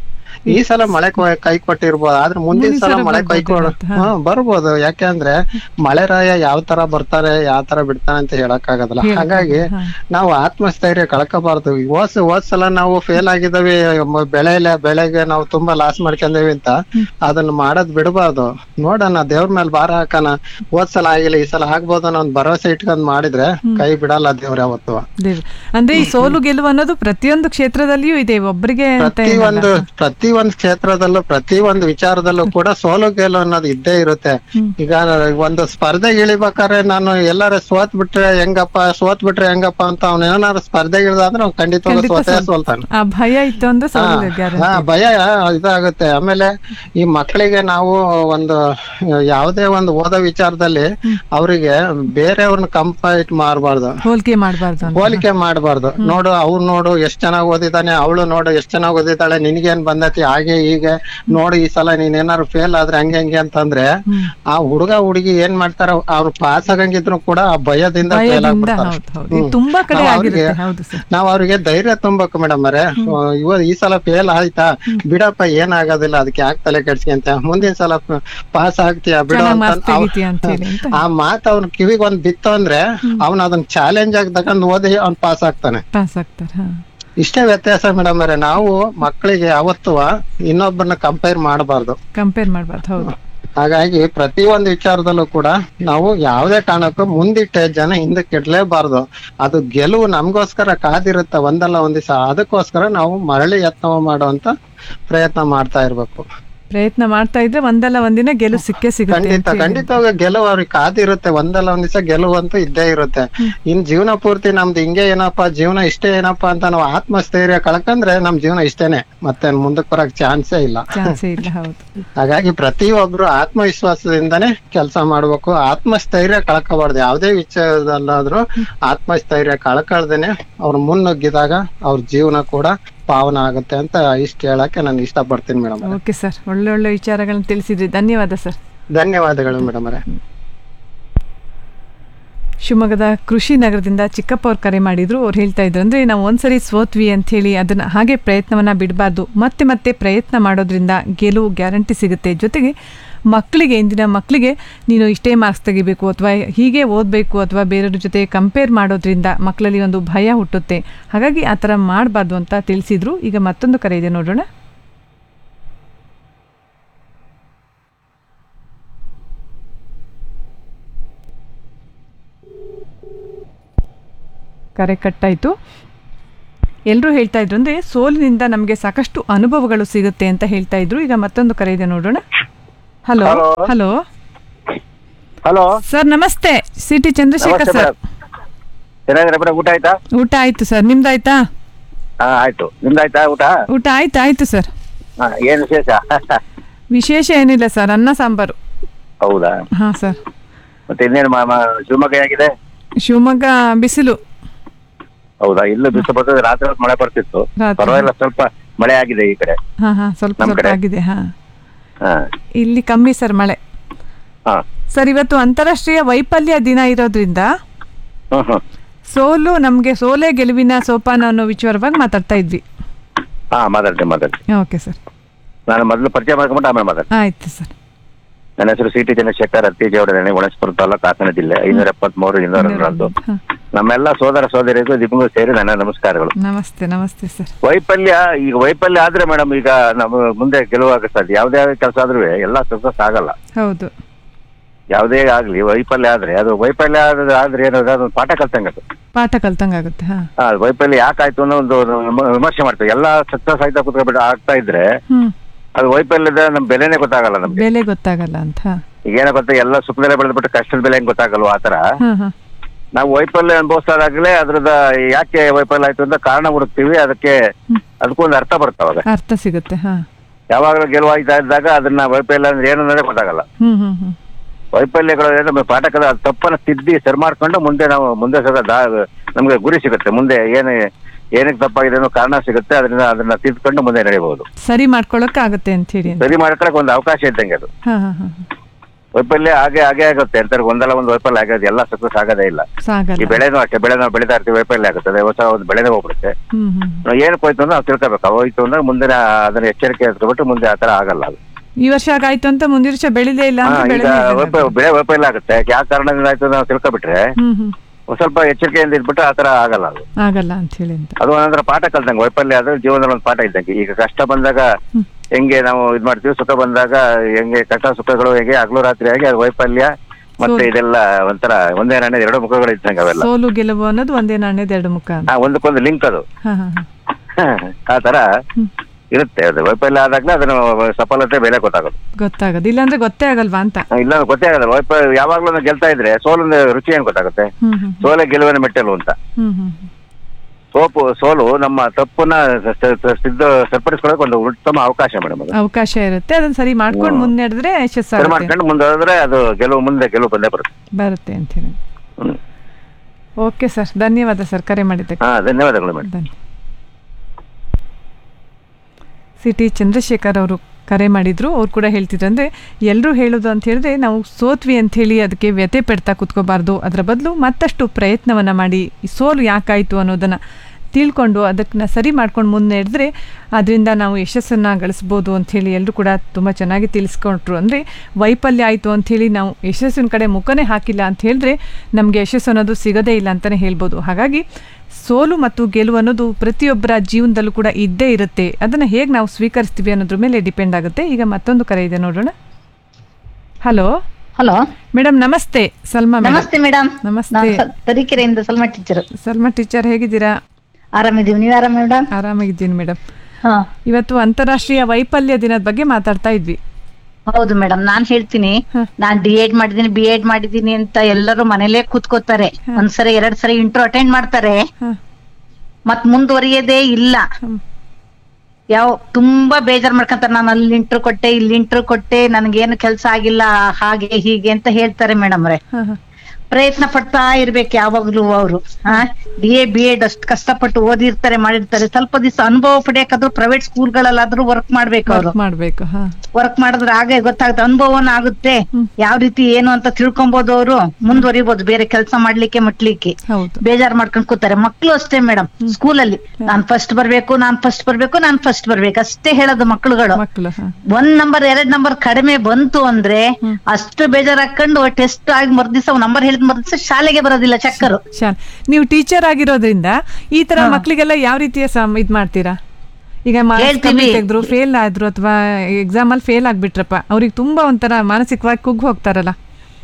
ಈ ಸಲ ಮಳೆ ಕೊ- ಕೈ ಕೊಟ್ಟಿರ್ಬೋದು ಆದ್ರೆ ಮುಂದಿನ ಮುಂದಿನ್ ಸಲ ಸಲ ಮಳೆ ಕೈ ಕೊಡ ಬರ್ಬೋದು ಹಾ ಬರ್ಬೋದು ಯಾಕೆಂದ್ರೆ ಮಳೆರಾಯ ಯಾವ ತರ ಬರ್ತಾರೆ ಯಾವ ತರ ಬಿಡ್ತಾನೆ ಅಂತ ಹೇಳಕ್ ಆಗೋದಿಲ್ಲ ಹಾಗಾಗಿ ಹಾ. ನಾವು ಆತ್ಮಸ್ಥೈರ್ಯ ಕಳ್ಕೋಬಾರ್ದು ಹೋದ್ ಹೋದ್ ಸಲ ನಾವು ಫೇಲ್ ಆಗಿದ್ದೀವಿ ಮ- ಬೆಳೆ ಇಲ್ಲ ಬೆಳೆಗೆ ನಾವು ತುಂಬಾ ಲಾಸ್ ಮಾಡ್ಕೊಂಡೇವಿ ಅಂತ ಅದನ್ನ ಮಾಡೋದ್ ಬಿಡಬಾರ್ದು ನೋಡೋಣ ದೇವ್ರ ಮೇಲೆ ಭಾರ ಹಾಕೋಣ ಹೋದ್ ಸಲ ಆಗಿಲ್ಲ ಈ ಸಲ ಆಗ್ಬೋದು ಅನ್ನೋ ಒಂದ್ ಭರವಸೆ ಇಟ್ಕೊಂಡ್ ಮಾಡಿದ್ರೆ ಕೈ ಬಿಡಲ್ಲ ದೇವ್ರ ಯಾವತ್ತು ದೇವ್ರು. ಅಂದ್ರೆ ಈ ಸೋಲು ಗೆಲುವು ಅನ್ನೋದು ಪ್ರತಿಯೊಂದು ಕ್ಷೇತ್ರದಲ್ಲಿಯೂ ಇದೆ ಒಬ್ಬರಿಗೆ ಅಂತ ಪ್ರತಿ ಏನಲ್ಲ. ಒಂದು ಪ್ರತಿ ಒಂದ್ ಕ್ಷೇತ್ರದಲ್ಲೂ ಪ್ರತಿ ಒಂದು ವಿಚಾರದಲ್ಲೂ ಕೂಡ ಸೋಲು ಗೆಲು ಅನ್ನೋದು ಇದ್ದೇ ಇರುತ್ತೆ ಈಗ ಒಂದು ಸ್ಪರ್ಧೆಗೆ ಇಳಿಬೇಕಾದ್ರೆ ನಾನು ಎಲ್ಲಾರ ಸೋತ್ ಬಿಟ್ರೆ ಹೆಂಗಪ್ಪ ಸೋತ್ ಬಿಟ್ರೆ ಹೆಂಗಪ್ಪ ಅಂತ ಅವ್ನ ಏನಾರ ಸ್ಪರ್ಧೆಗೆ ಇಳಿದಾದ್ರೆ ಅವ್ನು ಖಂಡಿತವಾಗ್ಲೂ ಖಂಡಿತ ಸೋತೇ ಸೋಲ್- ಸೋಲ್ತಾನೆ ಆ ಭಯ ಇತ್ತು ಅಂದ್ರೆ ಸೋಲು ಹಾ, ಗ್ಯಾರಂಟಿ ಭಯ ಇದಾಗುತ್ತೆ ಆಮೇಲೆ ಈ ಮಕ್ಕಳಿಗೆ ನಾವು ಒಂದು ಯಾವುದೇ ಒಂದು ಓದೋ ವಿಚಾರದಲ್ಲಿ ಅವರಿಗೆ ಬೇರೆಯವ್ರನ್ನ ಕಂಪೈಟ್ ಮಾಡಬಾರ್ದು ಹೋಲಿಕೆ ಮಾಡಬಾರ್ದು ಅಂತ ಹೋಲಿಕೆ ಮಾಡಬಾರ್ದು ನೋಡು ಅವ್ರು ನೋಡು ಎಷ್ಟ್ ಚೆನ್ನಾಗ್ ಓದಿದಾನೆ ಅವಳು ನೋಡು ಎಷ್ಟ್ ಚೆನ್ನಾಗ್ ಓದಿದಾಳೆ ನಿನ್ಗೇನ್ ಬಂದತಿ ಹಾಗೆ ಹೀಗೆ ನೋಡು ಈ ಸಲ ನೀನ್ ಏನಾರು ಫೇಲ್ ಆದ್ರೆ ಹಂಗೆ ಹಂಗೆ ಅಂತಂದ್ರೆ ಆ ಹುಡುಗ ಹುಡುಗಿ ಏನ್ ಮಾಡ್ತಾರ ಅವ್ರು ಪಾಸ್ ಆಗಂಗಿದ್ರು ಕೂಡ ಆ ಭಯದಿಂದ ಫೇಲ್ ಭಯದಿಂದ ಆಗ್ಬಿಡ್ತಾರೆ ಹೌದು ಹೌದು ಇದು ತುಂಬಾ ಕಡೆ ನಾವು ಆಗಿರುತ್ತೆ ಅವ್ರಿಗೆ- ಹೌದು ಸರ್ ನಾವ್ ಅವ್ರಿಗೆ ಧೈರ್ಯ ತುಂಬಬೇಕು ಮೇಡಮ್ ಅವರೇ ಇವ ಈ ಸಲ ಫೇಲ್ ಆಯ್ತಾ ಬಿಡಪ್ಪ ಏನಾಗೋದಿಲ್ಲ ಅದಕ್ಕೆ ಯಾಕೆ ತಲೆ ಕೆಡ್ಸ್ಕೊಂತ ಮುಂದಿನ ಸಲ ಪಾಸ್ ಆಗ್ತೀಯಾ ಬಿಡು ಚೆನ್ನಾಗ್ ಅಂತ marks ತೆಗಿತೀಯ ಅಂತ ಹೇಳಿ ಅಂತ. ಆ ಮಾತು ಅವ್ನ ಕಿವಿಗ್ ಒಂದ್ ಬಿತ್ತು ಅಂದ್ರೆ ಅವ್ನ ಅದನ್ನ ಚಾಲೆಂಜ್ ಆಗಿ ತಗೊಂಡ್ ಓದಿ ಅವ್ನ್ ಪಾಸ್ ಆಗ್ತಾನೆ ಪಾಸ್ ಆಗ್ತಾರೆ ಹಾ ಇಷ್ಟೇ ವ್ಯತ್ಯಾಸ ಮೇಡಮ್ ಅವರೇ ನಾವು ಮಕ್ಕಳಿಗೆ ಯಾವತ್ತೂ ಇನ್ನೊಬ್ಬರನ್ನ ಕಂಪೇರ್ ಮಾಡಬಾರ್ದು ಕಂಪೇರ್ ಮಾಡಬಾರ್ದು ಹೌದು ಹಾಗಾಗಿ ಪ್ರತಿ ಒಂದು ವಿಚಾರದಲ್ಲೂ ಕೂಡ ನಾವು ಯಾವುದೇ ಕಾರಣಕ್ಕೂ ಮುಂದಿಟ್ಟ ಜನ ಹಿಂದಕ್ಕೆ ಇಡ್ಲೇಬಾರ್ದು ಅದು ಗೆಲುವು ನಮ್ಗೋಸ್ಕರ ಕಾದಿರುತ್ತೆ ಒಂದಲ್ಲ ಒಂದ್ ದಿವಸ ಅದಕ್ಕೋಸ್ಕರ ನಾವು ಮರಳಿ ಯತ್ನ ಮಾಡುವಂತ ಪ್ರಯತ್ನ ಮಾಡ್ತಾ ಇರ್ಬೇಕು ಪ್ರಯತ್ನ ಮಾಡ್ತಾ ಇದ್ರೆ ಒಂದಲ್ಲ ಒಂದಿನ ಗೆಲುವು ಸಿಕ್ಕೇ ಸಿಗುತ್ತೆ ಖಂಡಿತ ಅಂತ ಹೇಳಿ. ಖಂಡಿತವಾಗ ಗೆಲುವು ಅವ್ರಿಗೆ ಕಾದಿರುತ್ತೆ ಒಂದಲ್ಲ ಒಂದ್ ದಿವಸ ಗೆಲುವು ಅಂತೂ ಇದ್ದೇ ಇರುತ್ತೆ ಇನ್ ಜೀವನ ಪೂರ್ತಿ ನಮ್ದು ಹಿಂಗೆ ಏನಪ್ಪಾ ಜೀವನ ಇಷ್ಟೇ ಏನಪ್ಪಾ ಅಂತ ನಾವು ಆತ್ಮಸ್ಥೈರ್ಯ ಕಳ್ಕಂದ್ರೆ ನಮ್ ಜೀವನ ಇಷ್ಟೇನೆ ಮತ್ತೆ ಮುಂದಕ್ಕೆ ಬರಕ್ ಚಾನ್ಸೇ ಇಲ್ಲ ಚಾನ್ಸೇ ಇಲ್ಲ ಹೌದು ಹಾಗಾಗಿ ಪ್ರತಿಯೊಬ್ರು ಆತ್ಮವಿಶ್ವಾಸದಿಂದನೇ ಕೆಲಸ ಮಾಡ್ಬೇಕು ಆತ್ಮಸ್ಥೈರ್ಯ ಕಳ್ಕೋಬಾರ್ದು ಯಾವುದೇ ವಿಚಾರದಲ್ಲಾದ್ರೂ ಆತ್ಮಸ್ಥೈರ್ಯ ಕಳ್ಕೊಳ್ದೇನೆ ಅವ್ರು ಮುನ್ನುಗ್ಗಿದಾಗ ಅವ್ರ ಜೀವನ ಕೂಡ ಪಾವನ ಆಗುತ್ತೆ ಅಂತ ಇಷ್ಟ ಹೇಳಕ್ಕೆ ನಾನು ಇಷ್ಟಪಡ್ತೀನಿ ಮೇಡಮ್ ಓಕೆ ಸರ್ ಒಳ್ಳೆ ಒಳ್ಳೆ ವಿಚಾರಗಳನ್ನ ತಿಳಿಸಿದ್ರಿ ಧನ್ಯವಾದ ಸರ್ ಧನ್ಯವಾದಗಳು ಮೇಡಮ್ ಅವರೇ ಶಿವಮೊಗ್ಗದ ಕೃಷಿ ನಗರದಿಂದ ಚಿಕ್ಕಪ್ಪ ಅವ್ರು ಕರೆ ಮಾಡಿದ್ರು ಅವ್ರು ಹೇಳ್ತಾ ಇದ್ರು ಅಂದರೆ ನಾವು ಒಂದ್ಸರಿ ಸೋತ್ವಿ ಅಂಥೇಳಿ ಅದನ್ನು ಹಾಗೆ ಪ್ರಯತ್ನವನ್ನು ಬಿಡಬಾರ್ದು ಮತ್ತೆ ಮತ್ತೆ ಪ್ರಯತ್ನ ಮಾಡೋದ್ರಿಂದ ಗೆಲುವು ಗ್ಯಾರಂಟಿ ಸಿಗುತ್ತೆ ಜೊತೆಗೆ ಮಕ್ಕಳಿಗೆ ಇಂದಿನ ಮಕ್ಕಳಿಗೆ ನೀನು ಇಷ್ಟೇ ಮಾರ್ಕ್ಸ್ ತೆಗಿಬೇಕು ಅಥವಾ ಹೀಗೆ ಓದಬೇಕು ಅಥವಾ ಬೇರೆಯವ್ರ ಜೊತೆ ಕಂಪೇರ್ ಮಾಡೋದ್ರಿಂದ ಮಕ್ಕಳಲ್ಲಿ ಒಂದು ಭಯ ಹುಟ್ಟುತ್ತೆ ಹಾಗಾಗಿ ಆ ಥರ ಮಾಡಬಾರ್ದು ಅಂತ ತಿಳಿಸಿದ್ರು ಈಗ ಮತ್ತೊಂದು ಕರೆ ಇದೆ ನೋಡೋಣ ಕರೆ ಕಟ್ಟಾಯಿತು ಎಲ್ಲರೂ ಹೇಳ್ತಾ ಇದ್ರು ಅಂದ್ರೆ ಸೋಲಿನಿಂದ ನಮಗೆ ಸಾಕಷ್ಟು ಅನುಭವಗಳು ಸಿಗುತ್ತೆ ಅಂತ ಹೇಳ್ತಾ ಇದ್ರು ಈಗ ಮತ್ತೊಂದು ಕರೆ ಇದೆ ನೋಡೋಣ hello Hello. Hello hello sir ನಮಸ್ತೆ ಸಿ ಟಿ ಚಂದ್ರಶೇಖರ್ ನಮಸ್ತೆ ಸರ್ ಮೇಡಮ್ ಚೆನ್ನಾಗಿದ್ರೆ ಮೇಡಮ್ ಊಟ ಆಯ್ತಾ ಊಟ ಆಯ್ತು ಸರ್ ನಿಮ್ದಾಯ್ತಾ ಹಾ ಆಯ್ತು ನಿಮ್ದಾಯ್ತಾ ಊಟ ಊಟ ಆಯ್ತು ಆಯ್ತು ಸರ್ ಹಾ ಏನ್ ವಿಶೇಷ ವಿಶೇಷ ಏನಿಲ್ಲ ಸರ್ ಅನ್ನ ಸಾಂಬಾರು ಹೌದಾ ಹಾಂ ಸರ್ ಮತ್ತೆ ಇನ್ನೇನು ಮ- ಮ- ಶಿವಮೊಗ್ಗ ಹೇಗಿದೆ ಶಿವಮೊಗ್ಗ ಬಿಸಿಲು ಹೌದಾ ಇಲ್ಲೂ ಬಿಸಿಲು ಬರ್ತದೆ ರಾತ್ರಿ ಹೊತ್ತು ಮಳೆ ಬರ್ತಿತ್ತು ರಾತ್ರಿ. ಪರವಾಗಿಲ್ಲ ಸ್ವಲ್ಪ ಮಳೆ ಆಗಿದೆ ಈ ಕಡೆ ಹಾಂ ಹಾಂ ಸ್ವಲ್ಪ ನಮ್ ಸ್ವಲ್ಪ ಕಡೆ? ಆಗಿದೆ ಹಾಂ ಹಾ ಇಲ್ಲಿ ಕಮ್ಮಿ ಸರ್ ಮಳೆ ಹಾ ಸರ್ ಇವತ್ತು ಅಂತಾರಾಷ್ಟ್ರೀಯ ವೈಫಲ್ಯ ದಿನ ಇರೋದ್ರಿಂದ ಹ್ಮ್ ಹ್ಮ್ ಸೋಲು ನಮಗೆ ಸೋಲೆ ಗೆಲುವಿನ ಸೋಪಾನ ಅನ್ನೋ ವಿಚಾರವಾಗಿ ಮಾತಾಡ್ತಾ ಇದ್ವಿ ಹಾ ಮಾತಾಡ್ತೀನಿ ಮಾತಾಡ್ತೀನಿ ಓಕೆ ಸರ್ ನಾನು ಮೊದಲು ಪರಿಚಯ ಮಾಡ್ಕೊಂಬಿಟ್ಟು ಆಮೇಲೆ ಮಾತಾಡ್ತೀನಿ ಆಯ್ತು ಸರ್ ನನ್ನ ಹೆಸರು ಸಿ ಟಿ ಚಂದ್ರಶೇಖರ್ ಅತ್ತೀಜೇವಡನೆ ಗುಣಸ್ಪುರ ತಾಲೂಕು ಹಾಸನ ಜಿಲ್ಲೆ ಐನೂರ ಎಪ್ಪತ್ಮೂರು ಇನ್ನೂರ ಹನ್ನೊಂದು ಹಾಂ ನಮ್ಮೆಲ್ಲ ಸೋದರ ಸೋದರಿಗೂ ನಿಮಗೂ ಸೇರಿ ನನ್ನ ನಮಸ್ಕಾರಗಳು ನಮಸ್ತೆ ನಮಸ್ತೆ ಸರ್ ವೈಫಲ್ಯ ಈಗ ವೈಫಲ್ಯ ಆದ್ರೆ ಮೇಡಮ್ ಈಗ ನಮ್ಮ ಮುಂದೆ ಗೆಲುವಾಗುತ್ತೆ ಯಾವುದೇ ಕೆಲಸ ಆದ್ರೂ ಎಲ್ಲ ಸಕ್ಸಸ್ ಆಗಲ್ಲ ಹೌದು ಯಾವುದೇ ಆಗ್ಲಿ ವೈಫಲ್ಯ ಆದ್ರೆ ಅದು ವೈಫಲ್ಯ ಆದ್ರೆ ಆದ್ರೆ ಏನಾದ್ರೆ ಅದೊಂದು ಪಾಠ ಕಲ್ತಂಗ ಅದು ಪಾಠ ಕಲ್ತಂಗಾಗುತ್ತೆ ಹಾಂ ಆ, ವೈಫಲ್ಯ ಯಾಕಾಯ್ತು ಅನ್ನೋ ಒಂದು ವಿಮ- ವಿಮರ್ಶೆ ಮಾಡ್ತೀವಿ ಎಲ್ಲ ಸಕ್ಸಸ್ ಆಯ್ತಾ ಕುತ್ಕೊಬಿಟ್ಟು ಆಗ್ತಾ ಇದ್ರೆ ಹ್ಞೂ ಅದು ವೈಫಲ್ಯದ ನಮ್ ಬೆಲೆನೇ ಗೊತ್ತಾಗಲ್ಲ ನಮ್ಗೆ ಬೆಲೆ ಗೊತ್ತಾಗಲ್ಲ ಅಂತ ಹಾಂ ಈಗ ಏನೋ ಗೊತ್ತಾ ಎಲ್ಲ ಸುಖದಲ್ಲೇ ಬೆಳೆದ್ಬಿಟ್ಟು ಕಷ್ಟದ ಬೆಲೆ ಹೆಂಗ್ ಗೊತ್ತಾಗಲ್ವಾ ಆತರ ಹಾಂ ಹಾಂ ನಾವು ವೈಫಲ್ಯ ಅನುಭವಿಸೋದಾಗ್ಲೇ ಅದ್ರದ ಯಾಕೆ ವೈಫಲ್ಯ ಆಯ್ತು ಅಂತ ಕಾರಣ ಹುಡುಕ್ತಿವಿ ಅದಕ್ಕೆ ಅದಕ್ಕೊಂದು ಅರ್ಥ ಬರ್ತಾವಾಗ ಅರ್ಥ ಸಿಗುತ್ತೆ ಹಾಂ ಯಾವಾಗಲೂ ಗೆಲುವಾಗ್ತಾ ಇದ್ದಾಗ ಅದನ್ನ ವೈಫಲ್ಯ ಅಂದ್ರೆ ಏನು ಅನ್ನೋದೇ ಗೊತ್ತಾಗಲ್ಲ ಹ್ಞೂ ಹ್ಞೂ ಹ್ಞೂ ವೈಫಲ್ಯಗಳು ಏನು ನಮ್ಮ ಪಾಠಕದ ತಪ್ಪನ್ನ ತಿದ್ದಿ ಸರಿ ಮಾಡ್ಕೊಂಡು ಮುಂದೆ ನಾವು ಮುಂದೆ ಸಹ ದಾ ನಮ್ಗೆ ಗುರಿ ಸಿಗುತ್ತೆ ಮುಂದೆ ಏನು ಏನಕ್ಕೆ ತಪ್ಪಾಗಿದೆ ಅನ್ನೋ ಕಾರಣ ಸಿಗುತ್ತೆ ಅದನ್ನ ಅದನ್ನ ತಿದ್ಕೊಂಡು ಮುಂದೆ ನಡೆಯಬಹುದು ಸರಿ ಮಾಡ್ಕೊಳ್ಳೋಕ್ಕಾಗತ್ತೆ ಅಂತ ಹೇಳಿ ಅಂತ ಸರಿ ಮಾಡ್ಕೊಳಕ್ ಒಂದು ಅವಕಾಶ ಇದ್ದಂಗೆ ಅದು ಹಾಂ ಹಾಂ ಹಾಂ ವೈಫಲ್ಯ ಹಾಗೆ ಹಾಗೆ ಆಗುತ್ತೆ ಅಂತಾರೆ ಒಂದಲ್ಲ ಒಂದು ವೈಫಲ್ಯ ಆಗೋದು ಎಲ್ಲ ಸಕ್ಸಸ್ ಆಗೋದೇ ಇಲ್ಲ ಈ ಸಾಗಲ್ಲ ಬೆಳೆನೂ ಅಷ್ಟೇ ಬೆಳೆ ನಾವು ಬೆಳೀತಾ ಇರ್ತೀವಿ ವೈಫಲ್ಯ ಆಗುತ್ತದೆ ಹೊಸ ಒಂದು ಬೆಳೆನೇ ಹೋಗ್ಬಿಡುತ್ತೆ ಹ್ಞೂ ಹ್ಞೂ ನಾವು ಏನಕ್ಕೆ ಹೋಯ್ತು ಅಂದ್ರೆ ನಾವು ತಿಳ್ಕೊಬೇಕು ಹೋಯ್ತು ಅಂದ್ರೆ ಮುಂದೆ ಅದನ್ನ ಎಚ್ಚರಿಕೆ ಎತ್ಕೊಬಿಟ್ಟು ಮುಂದೆ ಆ ತರ ಆಗಲ್ಲ ಅದು ಈ ವರ್ಷ ಆಗಾಯ್ತು ಅಂತ ಮುಂದಿನ ವರ್ಷ ಬೆಳಿಲೇ ಇಲ್ಲ ಹಾ, ಅಂದ್ರೆ ಈಗ ಬೆಳೆನೇ ಇಲ್ಲ ವೈಫ- ಬೆಳೆ ವೈಫಲ್ಯ ಆಗುತ್ತೆ ಯಾವ ಕಾರಣದಿಂದ ಆಯ್ತು ಅಂತ ನಾವು ತಿಳ್ಕೊಬಿಟ್ರೆ ಹ್ಞೂ ಹ್ಞೂ ಒಂದ್ ಸ್ವಲ್ಪ ಎಚ್ಚರಿಕೆಯಿಂದ ಇದ್ಬಿಟ್ಟು ಆ ತರ ಆಗಲ್ಲ ಅದು ಆಗಲ್ಲ ಅಂತ ಹೇಳಿ ಅಂತ ಅದು ಒಂದೊಂದರ ಪಾಠ ಕಲ್ತಂಗೆ ವೈಫಲ್ಯ ಆದ್ರೆ ಜೀವನದಲ್ಲಿ ಒಂದು ಪಾಠ ಇದ್ದಂಗೆ ಈಗ ಕಷ್ಟ ಬಂದಾಗ ಹೆಂಗೆ ನಾವು ಇದ್ ಮಾಡ್ತೀವಿ ಸುಖ ಬಂದಾಗ ಹೆಂಗೆ ಕಷ್ಟ ಸುಖಗಳು ಹೇಗೆ ಹಗಲು ರಾತ್ರಿ ಆಗಿ ಅದು ವೈಫಲ್ಯ ಮತ್ತೆ ಸೋಲು. ಇದೆಲ್ಲ ಒಂಥರ ಒಂದೇ ನಾಣ್ಯದ ಎರಡು ಮುಖಗಳು ಇದ್ದಂಗೆ ಅವೆಲ್ಲ ಸೋಲು ಗೆಲುವು ಅನ್ನೋದು ಒಂದೇ ನಾಣ್ಯದ ಎರಡು ಮುಖ ಅಂತ ಹಾ ಒಂದಕ್ಕೊಂದು ಲಿಂಕ್ ಅದು ಹಾಂ ಹಾಂ ಹಾಂ ಆ ತರ ಇರುತ್ತೆ ಅದು ವೈಫಲ್ಯ ಆದಾಗ್ಲೇ ಅದನ್ನು ಸಫಲತೆ ಬೆಲೆ ಗೊತ್ತಾಗೋದು ಗೊತ್ತಾಗೋದು ಇಲ್ಲಾಂದ್ರೆ ಗೊತ್ತೇ ಆಗಲ್ವಾ ಅಂತ ಹಾ, ಇಲ್ಲ ಗೊತ್ತೇ ಆಗಲ್ಲ ವೈಫಲ್ಯ ಯಾವಾಗ್ಲೂ ನಾವು ಗೆಲ್ತಾ ಇದ್ರೆ ಸೋಲಿನ ರುಚಿ ಏನ್ ಗೊತ್ತಾಗುತ್ತೆ ಹ್ಮ್ ಹ್ಮ್ ಸೋಲೆ ಗೆಲುವಿನ ಮೆಟ್ಟಲು ಅಂತ ಹ್ಮ್ ಹ್ಮ್ ಸೋಪು ಸೋಲು ನಮ್ಮ ತಪ್ಪನ್ನ ಸ- ಸ- ಸಿದ್ಧ ಸರಿಪಡಿಸ್ಕೊಳ್ಳೋಕೆ ಒಂದು ಉತ್ತಮ ಅವಕಾಶ ಮೇಡಮ್ ಅದು ಅವಕಾಶ ಇರುತ್ತೆ ಅದನ್ನ ಸರಿ ಮಾಡ್ಕೊಂಡು ಮುನ್ನಡೆದ್ರೆ ಸರಿ ಯಶಸ್ಸಾಗುತ್ತೆ ಮಾಡ್ಕೊಂಡು ಮುಂದೆ ಹೋದ್ರೆ ಅದು ಗೆಲುವು ಮುಂದೆ ಗೆಲುವು ಬಂದೇ ಬರುತ್ತೆ ಬರುತ್ತೆ ಅಂತ ಹೇಳಿ ಹ್ಮ್. ಓಕೆ ಸರ್ ಧನ್ಯವಾದ ಸರ್ ಕರೆ ಮಾಡಿದ್ದಕ್ಕೆ ಹಾ ಧನ್ಯವಾದಗಳು ಮೇಡಮ್ ಧನ್ಯ ಸಿ ಟಿ ಚಂದ್ರಶೇಖರ್ ಅವರು ಕರೆ ಮಾಡಿದ್ರು ಅವ್ರು ಕೂಡ ಹೇಳ್ತಿದ್ರು ಅಂದರೆ ಎಲ್ಲರೂ ಹೇಳೋದು ಅಂತ ಹೇಳಿದ್ರೆ ನಾವು ಸೋತ್ವಿ ಅಂತ ಹೇಳಿ ಅದಕ್ಕೆ ವ್ಯಥೆ ಪಡ್ತಾ ಕೂತ್ಕೋಬಾರ್ದು ಅದರ ಬದಲು ಮತ್ತಷ್ಟು ಪ್ರಯತ್ನವನ್ನು ಮಾಡಿ ಈ ಸೋಲು ಯಾಕಾಯಿತು ಅನ್ನೋದನ್ನು ತಿಳ್ಕೊಂಡು ಅದನ್ನ ಸರಿ ಮಾಡ್ಕೊಂಡು ಮುನ್ನಡೆದ್ರೆ ಅದರಿಂದ ನಾವು ಯಶಸ್ಸನ್ನು ಗಳಿಸ್ಬೋದು ಅಂಥೇಳಿ ಎಲ್ಲರೂ ಕೂಡ ತುಂಬ ಚೆನ್ನಾಗಿ ತಿಳಿಸ್ಕೊಂಡ್ರು ಅಂದರೆ ವೈಫಲ್ಯ ಆಯಿತು ಅಂಥೇಳಿ ನಾವು ಯಶಸ್ಸಿನ ಕಡೆ ಮುಖನೇ ಹಾಕಿಲ್ಲ ಅಂತ ಹೇಳಿದ್ರೆ ನಮಗೆ ಯಶಸ್ಸು ಅನ್ನೋದು ಸಿಗೋದೇ ಇಲ್ಲ ಅಂತಲೇ ಹೇಳ್ಬೋದು ಹಾಗಾಗಿ ಸೋಲು ಮತ್ತು ಗೆಲುವು ಅನ್ನೋದು ಪ್ರತಿಯೊಬ್ಬರ ಜೀವನದಲ್ಲೂ ಕೂಡ ಇದ್ದೇ ಇರುತ್ತೆ ಅದನ್ನು ಹೇಗೆ ನಾವು ಸ್ವೀಕರಿಸ್ತೀವಿ ಅನ್ನೋದ್ರ ಮೇಲೆ ಡಿಪೆಂಡ್ ಆಗುತ್ತೆ ಈಗ ಮತ್ತೊಂದು ಕರೆ ಇದೆ ನೋಡೋಣ ಹಲೋ ಹಲೋ ಮೇಡಮ್ ನಮಸ್ತೆ ಸಲ್ಮಾ ಮೇಡಮ್ ನಮಸ್ತೆ ಮೇಡಮ್ ನಮಸ್ತೆ. ನಾನು ಸ- ತರೀಕೆರೆಯಿಂದ ಸಲ್ಮಾ ಟೀಚರ್ ಸಲ್ಮಾ ಟೀಚರ್ ಹೇಗಿದ್ದೀರಾ ಆರಾಮಿದೀವಿ ನೀವು ಆರಾಮ ಮೇಡಮ್ ಆರಾಮಾಗಿದ್ದೀನಿ ಮೇಡಮ್ ಹಾ ಇವತ್ತು ಅಂತಾರಾಷ್ಟ್ರೀಯ ವೈಫಲ್ಯ ದಿನದ ಬಗ್ಗೆ ಮಾತಾಡ್ತಾ ಇದ್ವಿ ಹೌದು ಮೇಡಮ್ ನಾನ್ ಹೇಳ್ತೀನಿ ಹ. ನಾನ್ ಡಿ ಎಡ್ ಮಾಡಿದೀನಿ ಬಿ ಎಡ್ ಮಾಡಿದೀನಿ ಅಂತ ಎಲ್ಲರೂ ಮನೇಲೇ ಕೂತ್ಕೋತಾರೆ ಒಂದ್ಸರಿ ಎರಡ್ ಸರಿ ಇಂಟ್ರೋ ಅಟೆಂಡ್ ಮಾಡ್ತಾರೆ ಹಾಂ ಮತ್ ಮುಂದುವರಿಯೋದೇ ಇಲ್ಲ ಹ್ಮ್. ಯಾವ ತುಂಬಾ ಬೇಜಾರ್ ಮಾಡ್ಕೊಂತಾರೆ ನಾನು ಅಲ್ಲಿ ಇಂಟ್ರು ಕೊಟ್ಟೆ ಇಲ್ಲಿ ಇಂಟ್ರು ಕೊಟ್ಟೆ ನನ್ಗೇನು ಕೆಲ್ಸ ಆಗಿಲ್ಲ ಹಾಗೆ ಹೀಗೆ ಅಂತ ಹೇಳ್ತಾರೆ ಮೇಡಮ್ ರೇ ಹಾಂ ಹಾಂ ಪ್ರಯತ್ನ ಪಡ್ತಾ ಇರ್ಬೇಕು ಯಾವಾಗ್ಲೂ ಅವರು ಬಿ ಎ ಬಿ ಎಡ್ ಅಷ್ಟು ಕಷ್ಟಪಟ್ಟು ಓದಿರ್ತಾರೆ ಮಾಡಿರ್ತಾರೆ ಸ್ವಲ್ಪ ದಿವಸ ಅನುಭವ ಪಡೆಯಕಾದ್ರೂ ಪ್ರೈವೇಟ್ ಸ್ಕೂಲ್ಗಳಲ್ಲಾದ್ರೂ ವರ್ಕ್ ಮಾಡ್ಬೇಕು ಅವರು ವರ್ಕ್ ಮಾಡಬೇಕು ಹಾಂ ವರ್ಕ್ ಮಾಡಿದ್ರೆ ಹಾಗೆ ಗೊತ್ತಾಗುತ್ತೆ ಅನುಭವನ ಆಗುತ್ತೆ ಯಾವ ರೀತಿ ಏನು ಅಂತ ತಿಳ್ಕೊಬಹುದು ಅವರು ಮುಂದುವರಿಬಹುದು ಬೇರೆ ಕೆಲಸ ಮಾಡ್ಲಿಕ್ಕೆ ಮುಟ್ಲಿಕ್ಕೆ ಹೌದು ಬೇಜಾರ್ ಮಾಡ್ಕೊಂಡ್ ಕೂತಾರೆ ಮಕ್ಳು ಅಷ್ಟೇ ಮೇಡಮ್ ಸ್ಕೂಲಲ್ಲಿ ನಾನ್ ಫಸ್ಟ್ ಬರ್ಬೇಕು ನಾನ್ ಫಸ್ಟ್ ಬರ್ಬೇಕು ನಾನ್ ಫಸ್ಟ್ ಬರ್ಬೇಕು ಅಷ್ಟೇ ಹೇಳೋದು ಮಕ್ಳುಗಳು ಮಕ್ಕಳು ಹಾಂ ಒಂದ್ ನಂಬರ್ ಎರಡ್ ನಂಬರ್ ಕಡಿಮೆ ಬಂತು ಅಂದ್ರೆ ಅಷ್ಟು ಬೇಜಾರ್ ಹಾಕೊಂಡು ಟೆಸ್ಟ್ ಆಗಿ ಮರ್ದಿವ್ಸ ನಂಬರ್ ಹೇಳಿದ ಮರ್ದಿವ್ಸ ಶಾಲೆಗೆ ಬರೋದಿಲ್ಲ ಚಕ್ಕರು ಶಾನ್ ನೀವು ಟೀಚರ್ ಆಗಿರೋದ್ರಿಂದ ಈ ತರ ಮಕ್ಕಳಿಗೆಲ್ಲ ಯಾವ ರೀತಿಯ ಸಮ್ ಇದ್ ಮಾಡ್ತೀರಾ ಈಗ ಮಾರ್ಕ್ಸ್ ಹೇಳ್ತೀವಿ. ಕಮ್ಮಿ ತೆಗೆದ್ರು ಫೇಲ್ ಆದ್ರು ಅಥವಾ ಎಕ್ಸಾಮ್ ಅಲ್ಲಿ ಫೇಲ್ ಆಗ್ಬಿಟ್ರಪ್ಪ ಅವ್ರಿಗೆ ತುಂಬಾ ಒಂಥರ ಮಾನಸಿಕವಾಗಿ ಕುಗ್ಗ್ ಹೋಗ್ತಾರಲ್ಲ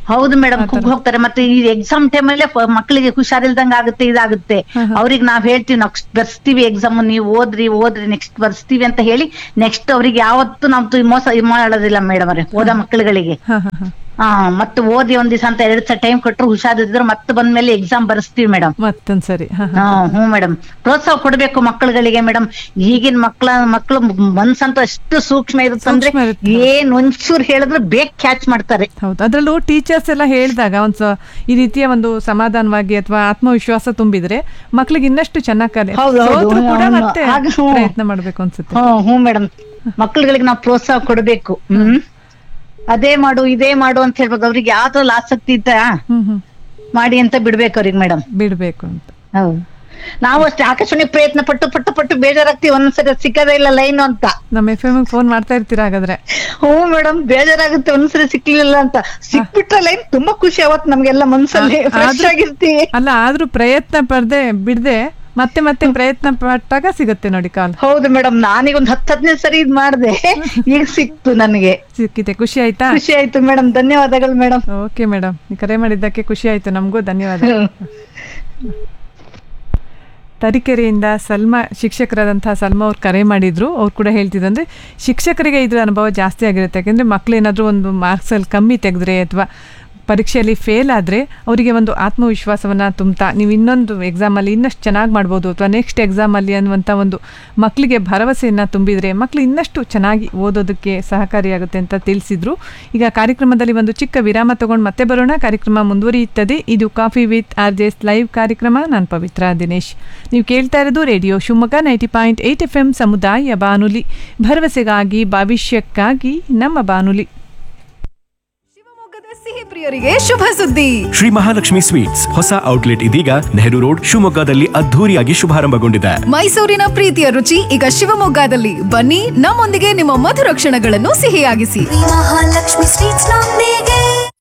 ಹೌದು ಮೇಡಮ್ ಕುಗ್ ಹೋಗ್ತಾರೆ ಮತ್ತೆ ಈ ಎಕ್ಸಾಮ್ ಟೈಮ್ ಅಲ್ಲೇ ಪ- ಮಕ್ಕಳಿಗೆ ಹುಷಾರಿಲ್ದಂಗ ಆಗುತ್ತೆ ಇದಾಗುತ್ತೆ ಅವ್ರಿಗೆ ನಾವ್ ಹೇಳ್ತೀವಿ ನೆಕ್ಸ್ಟ್ ಬರ್ಸ್ತೀವಿ ಎಕ್ಸಾಮ್ ನೀವು ಓದ್ರಿ ಓದ್ರಿ ನೆಕ್ಸ್ಟ್ ಬರ್ಸ್ತೀವಿ ಅಂತ ಹೇಳಿ ನೆಕ್ಸ್ಟ್ ಅವ್ರಿಗೆ ಯಾವತ್ತೂ ನಾವು ತು- ಮೋಸ ಇದ್ ಮಾಡೋದಿಲ್ಲ ಮೇಡಮ್ ಅವ್ರೆ ಓದೋ ಮಕ್ಕಳುಗಳಿಗೆ ಹಾ ಹಾ ಹಾ ಹಾ ಮತ್ತೆ ಓದಿ ಒಂದ್ ದಿವಸ ಅಂತ ಎರಡ್ ದಿವಸ ಟೈಮ್ ಕೊಟ್ರು ಹುಷಾರಿದ್ರೆ ಮತ್ತೆ ಬಂದ್ಮೇಲೆ ಎಕ್ಸಾಮ್ ಬರ್ಸ್ತೀವಿ ಮೇಡಮ್ ಮತ್ತೊಂದ್ಸರಿ ಹಾ ಹಾ ಹಾ ಹ್ಞೂ ಮೇಡಮ್ ಪ್ರೋತ್ಸಾಹ ಕೊಡ್ಬೇಕು ಮಕ್ಕಳುಗಳಿಗೆ ಮೇಡಮ್ ಈಗಿನ ಮಕ್ಕಳ ಮಕ್ಕಳು ಮನ್ಸಂತೂ ಅಷ್ಟು ಸೂಕ್ಷ್ಮ ಇರುತ್ತಂದ್ರೆ ಸೂಕ್ಷ್ಮ ಇರುತ್ತೆ. ಏನ್ ಒಂಚೂರು ಹೇಳಿದ್ರೆ ಬೇಗ ಕ್ಯಾಚ್ ಮಾಡ್ತಾರೆ ಹೌದು ಅದರಲ್ಲೂ ಟೀಚರ್ಸ್ ಎಲ್ಲ ಹೇಳಿದಾಗ ಒಂದು ಸ- ಈ ರೀತಿಯ ಒಂದು ಸಮಾಧಾನವಾಗಿ ಅಥವಾ ಆತ್ಮವಿಶ್ವಾಸ ತುಂಬಿದ್ರೆ ಮಕ್ಳಿಗೆ ಇನ್ನಷ್ಟು ಚೆನ್ನಾಗಿ ಕಲಿ ಹೌದು, ಹೌದು. ಸೋತ್ರು ಕೂಡ ಅವ್ನು ಮತ್ತೆ ಆಗ ಹ್ಞೂ. ಪ್ರಯತ್ನ ಮಾಡ್ಬೇಕು ಅನ್ಸುತ್ತೆ ಹ್ಮ್ ಹ್ಞೂ ಮೇಡಮ್ ಮಕ್ಕಳುಗಳಿಗೆ ನಾವು ಪ್ರೋತ್ಸಾಹ ಕೊಡ್ಬೇಕು ಹ್ಮ್ ಅದೇ ಮಾಡು ಇದೇ ಮಾಡು ಅಂತ ಹೇಳ್ಬೇಕು ಅವ್ರಿಗೆ ಯಾವ್ದ್ರಲ್ಲಿ ಆಸಕ್ತಿ ಇತ್ತ ಹ್ಮ್ ಹ್ಮ್ ಮಾಡಿ ಅಂತ ಬಿಡ್ಬೇಕು ಅವ್ರಿಗೆ ಮೇಡಮ್ ಬಿಡ್ಬೇಕು ಅಂತ ಹೌದು ನಾವು ಅಷ್ಟೇ ಆಕಾಶವಾಣಿ ಪ್ರಯತ್ನ ಪಟ್ಟು ಪಟ್ಟು ಪಟ್ಟು ಬೇಜಾರಾಗ್ತೀವಿ ಒಂದ್ಸರಿ ಸಿಕ್ಕದೇ ಇಲ್ಲ ಲೈನ್ ಅಂತ ನಮ್ಮ ಎಫ್ ಎಂ ಫೋನ್ ಮಾಡ್ತಾ ಇರ್ತೀರಾ ಹಾಗಾದ್ರೆ ಹ್ಞೂ ಮೇಡಮ್ ಬೇಜಾರಾಗುತ್ತೆ ಒಂದ್ಸರಿ ಸಿಕ್ಲಿಲ್ಲ ಅಂತ ಸಿಕ್ಬಿಟ್ರೆ ಲೈನ್ ತುಂಬಾ ಖುಷಿ ಅವತ್ ನಮ್ಗೆಲ್ಲ ಮನ್ಸಲ್ಲಿ ಆ- ಫ್ರೆಶ್ ಆದ್ರೂ- ಆಗಿರ್ತೀವಿ ಅಲ್ಲ ಆದ್ರೂ ಪ್ರಯತ್ನ ಪಡ್ದೆ ಬಿಡ್ದೆ ಮತ್ತೆ ಮತ್ತೆ ಪ್ರಯತ್ನ ಪಟ್ಟಾಗ ಸಿಗುತ್ತೆ ನೋಡಿ ಕಾಲ್ ಹೌದು ಮೇಡಮ್ ನಾನೀಗ ಒಂದ್ ಹತ್ತು ಹದಿನೈದು ಸರಿ ಇದ್ ಮಾಡ್ದೆ ಈಗ ಸಿಕ್ತು ನನಗೆ ಸಿಕ್ಕಿದೆ ಖುಷಿ ಆಯ್ತಾ ಖುಷಿ ಆಯ್ತು ಮೇಡಮ್ ಧನ್ಯವಾದಗಳು ಮೇಡಮ್ ಓಕೆ ಮೇಡಮ್ ನೀವು ಕರೆ ಮಾಡಿದ್ದಕ್ಕೆ ಖುಷಿ ಆಯ್ತು ನಮಗೂ ಧನ್ಯವಾದ ತರೀಕೆರೆಯಿಂದ ಸಲ್ಮಾ ಶಿಕ್ಷಕರಾದಂತಹ ಸಲ್ಮಾ ಅವ್ರು ಕರೆ ಮಾಡಿದ್ರು ಅವ್ರು ಕೂಡ ಹೇಳ್ತಿದ್ರು ಅಂದರೆ ಶಿಕ್ಷಕರಿಗೆ ಇದ್ರ ಅನುಭವ ಜಾಸ್ತಿ ಆಗಿರುತ್ತೆ ಯಾಕೆಂದರೆ ಮಕ್ಳು ಏನಾದರೂ ಒಂದು ಮಾರ್ಕ್ಸಲ್ಲಿ ಕಮ್ಮಿ ತೆಗೆದ್ರೆ ಅಥವಾ ಪರೀಕ್ಷೆಯಲ್ಲಿ ಫೇಲ್ ಆದರೆ ಅವರಿಗೆ ಒಂದು ಆತ್ಮವಿಶ್ವಾಸವನ್ನು ತುಂಬ್ತಾ ನೀವು ಇನ್ನೊಂದು ಎಕ್ಸಾಮಲ್ಲಿ ಇನ್ನಷ್ಟು ಚೆನ್ನಾಗಿ ಮಾಡ್ಬೋದು ಅಥವಾ ನೆಕ್ಸ್ಟ್ ಎಕ್ಸಾಮಲ್ಲಿ ಅನ್ನುವಂಥ ಒಂದು ಮಕ್ಕಳಿಗೆ ಭರವಸೆಯನ್ನು ತುಂಬಿದರೆ ಮಕ್ಕಳು ಇನ್ನಷ್ಟು ಚೆನ್ನಾಗಿ ಓದೋದಕ್ಕೆ ಸಹಕಾರಿಯಾಗುತ್ತೆ ಅಂತ ತಿಳಿಸಿದ್ರು ಈಗ ಕಾರ್ಯಕ್ರಮದಲ್ಲಿ ಒಂದು ಚಿಕ್ಕ ವಿರಾಮ ತಗೊಂಡು ಮತ್ತೆ ಬರೋಣ ಕಾರ್ಯಕ್ರಮ ಮುಂದುವರಿಯುತ್ತದೆ ಇದು coffee with R Js live ಕಾರ್ಯಕ್ರಮ ನಾನು ಪವಿತ್ರ ದಿನೇಶ್ ನೀವು ಕೇಳ್ತಾ ಇರೋದು radio Shivamogga ninety point eight F M ಸಮುದಾಯ ಬಾನುಲಿ ಭರವಸೆಗಾಗಿ ಭವಿಷ್ಯಕ್ಕಾಗಿ ನಮ್ಮ ಬಾನುಲಿ ಶಿವಮೊಗ್ಗದ ಸಿಹಿ ಪ್ರಿಯರಿಗೆ ಶುಭ ಸುದ್ದಿ ಶ್ರೀ ಮಹಾಲಕ್ಷ್ಮಿ ಸ್ವೀಟ್ಸ್ ಹೊಸ ಔಟ್ಲೆಟ್ ಇದೀಗ ನೆಹರು ರೋಡ್ ಶಿವಮೊಗ್ಗದಲ್ಲಿ ಅದ್ಧೂರಿಯಾಗಿ ಶುಭಾರಂಭಗೊಂಡಿದೆ ಮೈಸೂರಿನ ಪ್ರೀತಿಯ ರುಚಿ ಈಗ ಶಿವಮೊಗ್ಗದಲ್ಲಿ ಬನ್ನಿ ನಮ್ಮೊಂದಿಗೆ ನಿಮ್ಮ ಮಧುರ ಕ್ಷಣಗಳನ್ನು ಸಿಹಿಯಾಗಿಸಿ ಮಹಾಲಕ್ಷ್ಮಿ ಸ್ವೀಟ್ಸ್ ನೊಂದಿಗೆ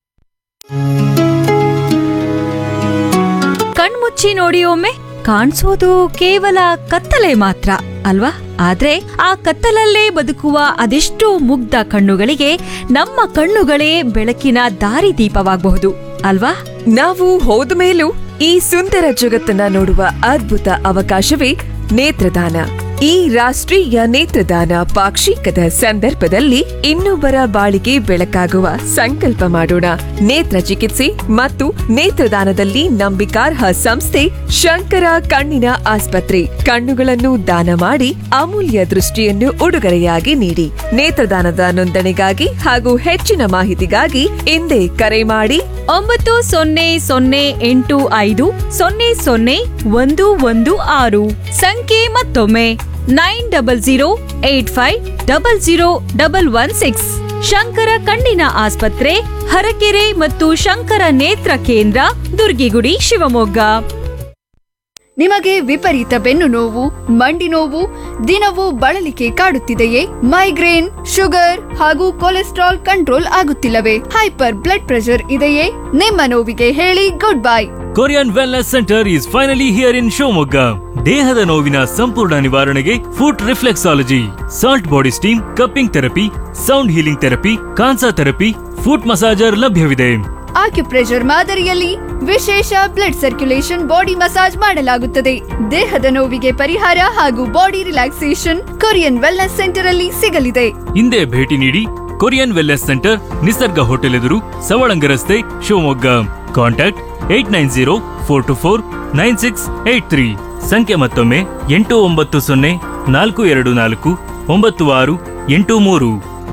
ಕಣ್ಮುಚ್ಚಿ ನೋಡಿ ಒಮ್ಮೆ ಕಾಣಿಸೋದು ಕೇವಲ ಕತ್ತಲೆ ಮಾತ್ರ ಅಲ್ವಾ ಆದ್ರೆ ಆ ಕತ್ತಲಲ್ಲೇ ಬದುಕುವ ಅದೆಷ್ಟೋ ಮುಗ್ಧ ಕಣ್ಣುಗಳಿಗೆ ನಮ್ಮ ಕಣ್ಣುಗಳೇ ಬೆಳಕಿನ ದಾರಿದೀಪವಾಗಬಹುದು ಅಲ್ವಾ ನಾವು ಹೋದ ಮೇಲೂ ಈ ಸುಂದರ ಜಗತ್ತನ್ನ ನೋಡುವ ಅದ್ಭುತ ಅವಕಾಶವೇ ನೇತ್ರದಾನ ಈ ರಾಷ್ಟ್ರೀಯ ನೇತ್ರದಾನ ಪಾಕ್ಷಿಕದ ಸಂದರ್ಭದಲ್ಲಿ ಇನ್ನೊಬ್ಬರ ಬಾಳಿಗೆ ಬೆಳಕಾಗುವ ಸಂಕಲ್ಪ ಮಾಡೋಣ ನೇತ್ರ ಚಿಕಿತ್ಸೆ ಮತ್ತು ನೇತ್ರದಾನದಲ್ಲಿ ನಂಬಿಕಾರ್ಹ ಸಂಸ್ಥೆ ಶಂಕರ ಕಣ್ಣಿನ ಆಸ್ಪತ್ರೆ ಕಣ್ಣುಗಳನ್ನು ದಾನ ಮಾಡಿ ಅಮೂಲ್ಯ ದೃಷ್ಟಿಯನ್ನು ಉಡುಗೊರೆಯಾಗಿ ನೀಡಿ ನೇತ್ರದಾನದ ನೋಂದಣಿಗಾಗಿ ಹಾಗೂ ಹೆಚ್ಚಿನ ಮಾಹಿತಿಗಾಗಿ ಹಿಂದೆ ಕರೆ ಮಾಡಿ ಒಂಬತ್ತು ಸೊನ್ನೆ ಸೊನ್ನೆ ಎಂಟು ಐದು ಸೊನ್ನೆ ಸೊನ್ನೆ ಒಂದು ಒಂದು ಆರು ಸಂಖ್ಯೆ ಮತ್ತೊಮ್ಮೆ nine double zero eight five double zero double one six Shankara ಕಣ್ಣಿನ ಆಸ್ಪತ್ರೆ ಹರಕೆರೆ ಮತ್ತು ಶಂಕರ ನೇತ್ರ ಕೇಂದ್ರ ದುರ್ಗಿಗುಡಿ ಶಿವಮೊಗ್ಗ ನಿಮಗೆ ವಿಪರೀತ ಬೆನ್ನು ನೋವು ಮಂಡಿ ನೋವು ದಿನವೂ ಬಳಲಿಕೆ ಕಾಡುತ್ತಿದೆಯೇ ಮೈಗ್ರೇನ್ ಶುಗರ್ ಹಾಗೂ ಕೊಲೆಸ್ಟ್ರಾಲ್ ಕಂಟ್ರೋಲ್ ಆಗುತ್ತಿಲ್ಲವೇ ಹೈಪರ್ ಬ್ಲಡ್ ಪ್ರೆಷರ್ ಇದೆಯೇ ನಿಮ್ಮ ನೋವಿಗೆ ಹೇಳಿ good bye Korean wellness centre is finally here in Shivamogga ದೇಹದ ನೋವಿನ ಸಂಪೂರ್ಣ ನಿವಾರಣೆಗೆ foot reflexology salt body steam cupping therapy sound healing therapy kansa therapy foot massager ಲಭ್ಯವಿದೆ ಆಕ್ಯುಪ್ರೆಷರ್ ಮಾದರಿಯಲ್ಲಿ ವಿಶೇಷ ಬ್ಲಡ್ ಸರ್ಕ್ಯುಲೇಷನ್ ಬಾಡಿ ಮಸಾಜ್ ಮಾಡಲಾಗುತ್ತದೆ ದೇಹದ ನೋವಿಗೆ ಪರಿಹಾರ ಹಾಗೂ body relaxation Korean wellness centre ಅಲ್ಲಿ ಸಿಗಲಿದೆ ಹಿಂದೆ ಭೇಟಿ ನೀಡಿ Korean wellness centre Nisarga hotel ಎದುರು ಸವಳಂಗ ರಸ್ತೆ Shivamogga contact eight nine zero four two four nine six eight three ಸಂಖ್ಯೆ ಮತ್ತೊಮ್ಮೆ ಎಂಟು ಒಂಬತ್ತು ಸೊನ್ನೆ ನಾಲ್ಕು ಎರಡು ನಾಲ್ಕು ಒಂಬತ್ತು ಆರು ಎಂಟು ಮೂರು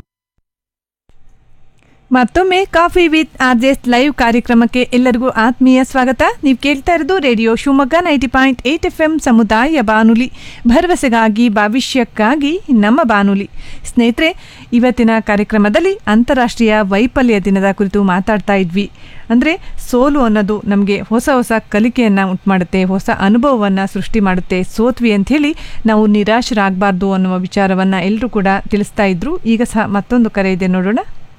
ಮತ್ತೊಮ್ಮೆ ಕಾಫಿ ವಿತ್ ಆರ್ಜೆಸ್ ಲೈವ್ ಕಾರ್ಯಕ್ರಮಕ್ಕೆ ಎಲ್ಲರಿಗೂ ಆತ್ಮೀಯ ಸ್ವಾಗತ ನೀವು ಕೇಳ್ತಾ ಇರೋದು radio Shivamogga ninety point eight F M ಸಮುದಾಯ ಬಾನುಲಿ ಭರವಸೆಗಾಗಿ ಭವಿಷ್ಯಕ್ಕಾಗಿ ನಮ್ಮ ಬಾನುಲಿ ಸ್ನೇಹಿತರೆ ಇವತ್ತಿನ ಕಾರ್ಯಕ್ರಮದಲ್ಲಿ ಅಂತಾರಾಷ್ಟ್ರೀಯ ವೈಫಲ್ಯ ದಿನದ ಕುರಿತು ಮಾತಾಡ್ತಾ ಇದ್ವಿ ಅಂದರೆ ಸೋಲು ಅನ್ನೋದು ನಮಗೆ ಹೊಸ ಹೊಸ ಕಲಿಕೆಯನ್ನು ಉಂಟು ಮಾಡುತ್ತೆ ಹೊಸ ಅನುಭವವನ್ನು ಸೃಷ್ಟಿ ಮಾಡುತ್ತೆ ಸೋತ್ವಿ ಅಂಥೇಳಿ ನಾವು ನಿರಾಶರಾಗಬಾರ್ದು ಅನ್ನುವ ವಿಚಾರವನ್ನು ಎಲ್ಲರೂ ಕೂಡ ತಿಳಿಸ್ತಾ ಇದ್ರು ಈಗ ಸಹ ಮತ್ತೊಂದು ಕರೆ ಇದೆ ನೋಡೋಣ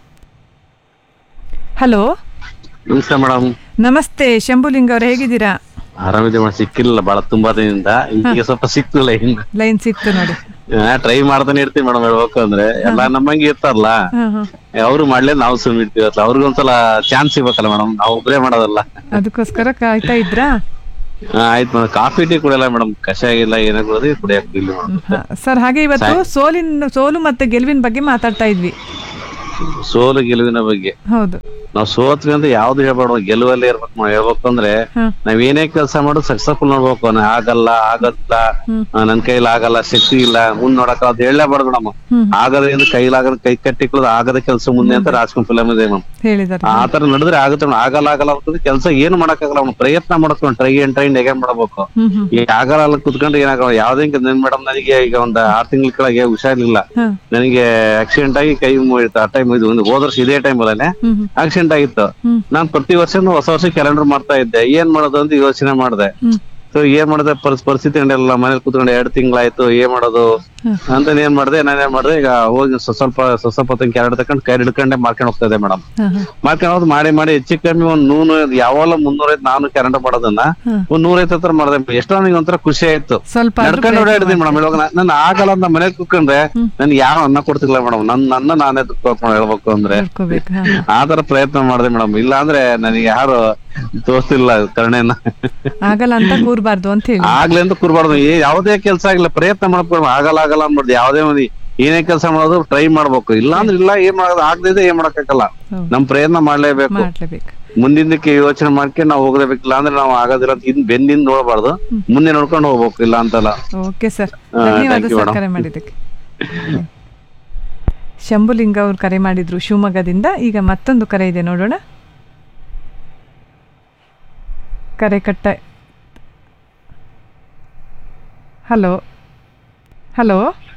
ಹಲೋ ನಮಸ್ಕಾರ ಮೇಡಮ್ ನಮಸ್ತೆ ಶಂಭುಲಿಂಗ ಅವ್ರು ಹೇಗಿದ್ದೀರಾ ಆರಾಮಿದೆ ಮೇಡಮ್ ಸಿಕ್ಕಿಲ್ಲ ಬಹಳ ತುಂಬಾ ದಿನದಿಂದ ಈಗ ಸ್ವಲ್ಪ ಸಿಕ್ಕಿಲ್ಲ ಹಿಂಗ ಲೈನ್ ಸಿಕ್ತು ನೋಡಿ ಟ್ರೈ ಮಾಡ್ತಾನೆ ಇರ್ತೀವಿ ಮೇಡಮ್ ಹೇಳ್ಬೇಕು ಅಂದ್ರೆ ಎಲ್ಲಾ ನಮ್ಮಂಗೆ ಇರ್ತಾರಲ್ಲ ಹಾ, ಹಾ. ಅವ್ರು ಮಾಡ್ಲೇ ನಾವು ಸುಮ್ಮನೆ ಇರ್ತೀವಿ ಅಲ್ಲ ಅವ್ರಿಗೊಂದ್ಸಲ ಚಾನ್ಸ್ ಸಿಗ್ಬೇಕಲ್ಲ ಮೇಡಮ್ ನಾವು ಒಬ್ಬರೇ ಮಾಡೋದಲ್ಲ ಅದಕ್ಕೋಸ್ಕರ ಕಾಯ್ತಾ ಇದ್ರಾ ಹಾ, ಆಯ್ತು ಮೇಡಮ್ ಕಾಫಿ ಟೀ ಕುಡಿಯಲ್ಲ ಮೇಡಮ್ ಕಷಾಯ ಇಲ್ಲ ಏನಾಗೋದು ಕುಡಿಯಕ್ ಇಲ್ಲ ಮೇಡಮ್ ಸರ್ ಹಾಗೆ ಇವತ್ತು ಸೋಲಿನ ಸೋಲು ಮತ್ತೆ ಗೆಲುವಿನ ಬಗ್ಗೆ ಮಾತಾಡ್ತಾ ಇದ್ವಿ ಸೋಲು ಗೆಲುವಿನ ಬಗ್ಗೆ ಹೌದು ನಾವ್ ಸೋತ್ವಿ ಅಂತ ಯಾವ್ದು ಹೇಳ್ಬಾರ್ದು ಗೆಲುವಲ್ಲೇ ಇರ್ಬೇಕು ನಾವು ಹೇಳ್ಬೇಕು ಅಂದ್ರೆ ಹ್ಮ್. ನಾವ್ ಏನೇ ಕೆಲಸ ಮಾಡೋದು ಸಕ್ಸಸ್ಫುಲ್ ನೋಡ್ಬೇಕು ನಾ ಆಗಲ್ಲ ಆಗಲ್ಲ ಹ್ಮ್. ಆ, ನನ್ ಕೈಲಿ ಆಗಲ್ಲ ಶಕ್ತಿ ಇಲ್ಲ ಮುಂದ್ ನೋಡಕ್ ಅದು ಹೇಳಲೇಬಾರ್ದು ಮೇಡಮ್ ಹ್ಮ್. ಆಗದ್ರಿಂದ ಕೈಲಾಗದ ಕೈ ಕಟ್ಟಿಕೊಳ್ಳೋದು ಆಗದ ಕೆಲಸ ಮುಂದೆ ಅಂತ ರಾಜ್ಕುಮಾರ್ ಫಿಲಮ್ ಇದೆ ಮೇಡಮ್ ಹೇಳಿದಾರೆ ಆ ತರ ನಡೆದ್ರೆ ಆಗುತ್ತೆ ಮೇಡಮ್ ಆಗಲ್ಲ ಆಗಲ್ಲ ಅಂತಂದ್ರೆ ಕೆಲಸ ಏನು ಮಾಡಕ್ಕಾಗಲ್ಲ ಅವ್ನು ಪ್ರಯತ್ನ ಮಾಡ್ಕೊಂಡು ಟ್ರೈ ಅಂಡ್ ಟ್ರೈ ಹೇಗೆ ಮಾಡ್ಬೇಕು ಹ್ಮ್ ಹ್ಮ್ ಈ ಆಗಲ್ಲ ಅಲ್ಲಿ ಕುತ್ಕೊಂಡ್ರೆ ಏನಾಗಲ್ಲ ಯಾವ್ದೇ ಮೇಡಮ್ ನನಗೆ ಈಗ ಒಂದ್ ಆರ್ ತಿಂಗಳ ಕೆಳಗೆ ಹುಷಾರಿಲ್ಲ ಹಾ. ನನಗೆ ಆಕ್ಸಿಡೆಂಟ್ ಆಗಿ ಕೈ ಮುಗಿತು ಆ ಟೈಮ್ ಇದು ಒಂದು ಹೋದ ವರ್ಷ ಇದೇ ಟೈಮ್ ಅಲ್ಲೇ ಹ್ಮ್ ಹ್ಮ್ ಆಕ್ಸಿಡೆಂಟ್ ಆಗಿತ್ತು ಹ್ಮ್. ನಾನ್ ಪ್ರತಿ ವರ್ಷ ಹೊಸ ವರ್ಷ ಕ್ಯಾಲೆಂಡರ್ ಮಾಡ್ತಾ ಇದ್ದೆ ಏನ್ ಮಾಡೋದು ಅಂತ ಯೋಚನೆ ಮಾಡಿದೆ ಹ್ಮ್. ಸೊ ಏನ್ ಮಾಡಿದೆ ಪರಿಸ್- ಪರಿಸ್ಥಿತಿ ನಡೆಯಲ್ಲ ಮನೇಲಿ ಕುತ್ಕೊಂಡು ಎರಡ್ ತಿಂಗಳಾಯ್ತು ಏನ್ ಮಾಡೋದು ಹ್ಮ್. ಅಂತ ಏನ್ ಮಾಡಿದೆ ನಾನೇನ್ ಮಾಡಿದೆ ಈಗ ಹೋಗಿ ಸ್ವ- ಸ್ವಲ್ಪ ಸ್ವ- ಸ್ವಲ್ಪ ಹೊತ್ತಿಗೆ ಕ್ಯಾಲೆಂಡರ್ ತಗೊಂಡು ಕೈ ಹಿಡ್ಕೊಂಡೆ ಮಾರ್ಕೊಂಡು ಹೋಗ್ತಾ ಇದ್ದೆ ಮೇಡಮ್ ಹಾ, ಹಾ. ಮಾರ್ಕೊಂಡು ಹೋದ್ ಮಾಡಿ ಮಾಡಿ ಹೆಚ್ಚು ಕಮ್ಮಿ ಒಂದ್ ನೂರು ಯಾವಾಗಲೂ ಮುನ್ನೂರೈತ್ ನಾನು ಕ್ಯಾಲೆಂಡರ್ ಮಾಡೋದನ್ನ ಹ್ಮ್. ಒಂದ್ ನೂರೈತ್ ಹತ್ರ ಮಾಡಿದೆ ಎಷ್ಟೋ ನನಗೆ ಒಂಥರ ಖುಷಿ ಆಯ್ತು ಸ್ವಲ್ಪ ಆದ್ರೂ ನಡ್ಕೊಂಡು ಪ್ರಯತ್ನ ಓಡಾಡಿದ್ವಿ ಮೇಡಮ್ ಇವಾಗ ನಾನು ಆಗಲ್ಲ ಅಂತ ಮನೇಲಿ ಕುತ್ಕೊಂಡ್ರೆ ನನ್ಗೆ ಯಾವ ಅನ್ನ ಕೊಡ್ತಿಲ್ಲ ಮೇಡಮ್ ನನ್ ನನ್ನ ನಾನೇ ದುಃಖ ಮಾಡ್ಕೊಂಡು ಹೇಳ್ಬೇಕು ಅಂದ್ರೆ ಮಾಡ್ಕೋಬೇಕು ಹಾ, ಹಾ. ಆ ತರ ಪ್ರಯತ್ನ ಮಾಡಿದೆ ಮೇಡಮ್ ಇಲ್ಲ ಅಂದ್ರೆ ನನಗೆ ಯಾರು ತೋರಿಸ್ತಿಲ್ಲ ಕರುಣೆನ ಆಗಲ್ಲ ಅಂತ ಕೂರ್ಬಾರ್ದು ಅಂತ ಹೇಳಿ ಆಗ್ಲಿ ಅಂತ ಕೂರ್ಬಾರ್ದು ಏ ಯಾವುದೇ ಕೆಲಸ ಆಗಿಲ್ಲ ಪ್ರಯತ್ನ ಮಾಡ್ಕೊಂಡು ಆಗಲ್ಲ ಆಗಲ್ಲ ಅನ್ಬಾರ್ದು ಯಾವುದೇ ಒಂದು ಏನೇ ಕೆಲಸ ಮಾಡೋದು ಟ್ರೈ ಮಾಡ್ಬೇಕು ಇಲ್ಲ ಅಂದ್ರೆ ಇಲ್ಲ ಏನ್ ಮಾಡೋದು ಆಗದಿದೆ ಏನ್ ಮಾಡಕ್ಕಾಗಲ್ಲ ಹೌದು. ನಮ್ ಪ್ರಯತ್ನ ಮಾಡ್ಲೇಬೇಕು ಮಾಡ್ಲೇಬೇಕು ಮುಂದಿಂದಕ್ಕೆ ಯೋಚನೆ ಮಾಡ್ಕೊಂಡು ನಾವು ಹೋಗ್ಲೇಬೇಕು ಇಲ್ಲ ಅಂದ್ರೆ ನಾವು ಆಗೋದಿಲ್ಲ ಅಂತ ಇನ್ ಬೆಂದಿಂದ ನೋಡಬಾರ್ದು ಮುಂದೆ ನೋಡ್ಕೊಂಡು ಹೋಗ್ಬೇಕು ಇಲ್ಲ ಅಂತಲ್ಲ ಓಕೆ ಸರ್ ಹಾ, ಧನ್ಯವಾದ thank you, ಸರ್ madam. ಕರೆ ಮಾಡಿದ್ದಕ್ಕೆ ಶಂಭುಲಿಂಗ ಅವ್ರು ಕರೆ ಮಾಡಿದ್ರು ಶಿವಮೊಗ್ಗದಿಂದ ಈಗ ಮತ್ತೊಂದು ಕರೆ ಇದೆ ನೋಡೋಣ ಕರೆ ಕಟ್ಟ ಹಲೋ ಹಲೋ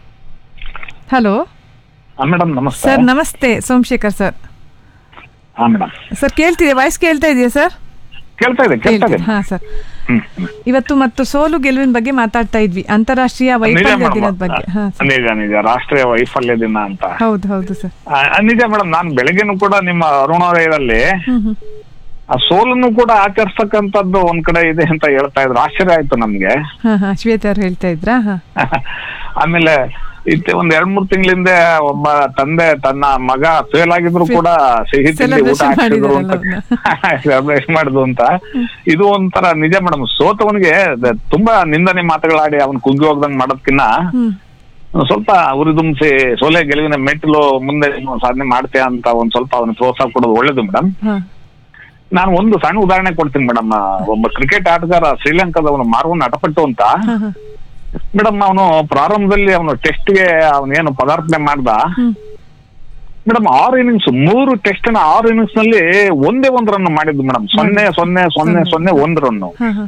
ಹಲೋ ಮೇಡಮ್ ನಮಸ್ತೆ ಸರ್ ನಮಸ್ತೆ ಸೋಮಶೇಖರ್ ಸರ್ ಹಾ ಮೇಡಮ್ ಸರ್ ಕೇಳ್ತಿದೆ ವಾಯ್ಸ್ ಕೇಳ್ತಾ ಇದೆಯಾ ಸರ್ ಕೇಳ್ತಾ ಇದೆ ಕೇಳ್ತಾ ಇದೆ ಹಾ ಸರ್ ಇವತ್ತು ಮತ್ತು ಸೋಲು ಗೆಲುವಿನ ಬಗ್ಗೆ ಮಾತಾಡ್ತಾ ಇದ್ವಿ ಅಂತಾರಾಷ್ಟ್ರೀಯ ನಿಜ ವೈಫಲ್ಯ ಮೇಡಮ್ ದಿನದ ಬಗ್ಗೆ ಹಾ ಸರ್. ನಿಜ ನಿಜ ರಾಷ್ಟ್ರೀಯ ವೈಫಲ್ಯ ದಿನ ಅಂತ ಹೌದು ಹೌದು ಸರ್ ಆ, ನಿಜ ಮೇಡಮ್ ನಾನು ಬೆಳಗ್ಗೆನೂ ಕೂಡ ನಿಮ್ಮ ಅರುಣೋದಯದಲ್ಲಿ ಹ್ಮ್ ಹ್ಮ್ ಆ ಸೋಲನ್ನು ಕೂಡ ಆಚರಿಸ್ತಕ್ಕಂಥದ್ದು ಒಂದ್ ಕಡೆ ಇದೆ ಅಂತ ಹೇಳ್ತಾ ಇದ್ರು ಆಶ್ಚರ್ಯ ಆಯ್ತು ನಮ್ಗೆ ಹಾ ಹಾ ಶ್ವೇತಾ ಅವ್ರು ಹೇಳ್ತಾ ಇದ್ರಾ ಹಾ ಆಮೇಲೆ ಇತ್ತೆ ಒಂದ್ ಎರಡ್ ಮೂರ್ ತಿಂಗಳಿಂದ ಒಬ್ಬ ತಂದೆ ತನ್ನ ಮಗ ಫೇಲ್ ಆಗಿದ್ರು ಕೂಡ ಸಿಹಿ ತಿಂಡಿ ಊಟ Celebration ಹಾಕ್ಸಿದ್ರು ಅಂತ ಮಾಡಿದಾರಲ್ಲ ಸೆಲೆಬ್ರೇಟ್ ಮಾಡುದು ಅಂತ ಇದು ಒಂಥರ ನಿಜ ಮೇಡಮ್ ಸೋತವನಿಗೆ ದ- ತುಂಬಾ ನಿಂದನೆ ಮಾತುಗಳಾಡಿ ಅವನ್ ಕುಗ್ಗಿ ಹೋಗ್ದಂಗ್ ಮಾಡೋದ್ಕಿನ್ನ ಹ್ಮ್ ಸ್ವಲ್ಪ ಉರಿದುಂಬಿಸಿ ಸೋಲೆ ಗೆಲುವಿನ ಮೆಟ್ಟಿಲು ಮುಂದೆ ನೀನು ಸಾಧನೆ ಮಾಡ್ತೀಯ ಅಂತ ಒಂದ್ ಸ್ವಲ್ಪ ಅವನಿಗೆ ಪ್ರೋತ್ಸಾಹ ಕೊಡೋದು ಒಳ್ಳೇದು ಮೇಡಮ್ ಹಾ ನಾನು ಒಂದು ಸಣ್ಣ ಉದಾಹರಣೆ ಕೊಡ್ತೀನಿ ಮೇಡಮ್ ಒಬ್ಬ ಕ್ರಿಕೆಟ್ ಆಟಗಾರ ಶ್ರೀಲಂಕಾದವನು ಮಾರ್ವನ್ ಅಟಪಟ್ಟು ಅಂತ ಹಾ ಹಾ ಮೇಡಮ್ ಅವನು ಪ್ರಾರಂಭದಲ್ಲಿ ಅವನು ಟೆಸ್ಟ್ ಗೆ ಅವನೇನು ಪದಾರ್ಪಣೆ ಮಾಡ್ದ ಹ್ಮ್. ಮೇಡಮ್ ಆರು ಇನ್ನಿಂಗ್ಸ್ ಮೂರು ಟೆಸ್ಟ್ ನ ಆರು ಇನ್ನಿಂಗ್ಸ್ ನಲ್ಲಿ ಒಂದೇ ಒಂದ್ ರನ್ ಮಾಡಿದ್ದು ಮೇಡಮ್ ಸೊನ್ನೆ ಸೊನ್ನೆ ಸೊನ್ನೆ ಸೊನ್ನೆ ಒಂದ್ ರನ್ ಹಾ ಹಾ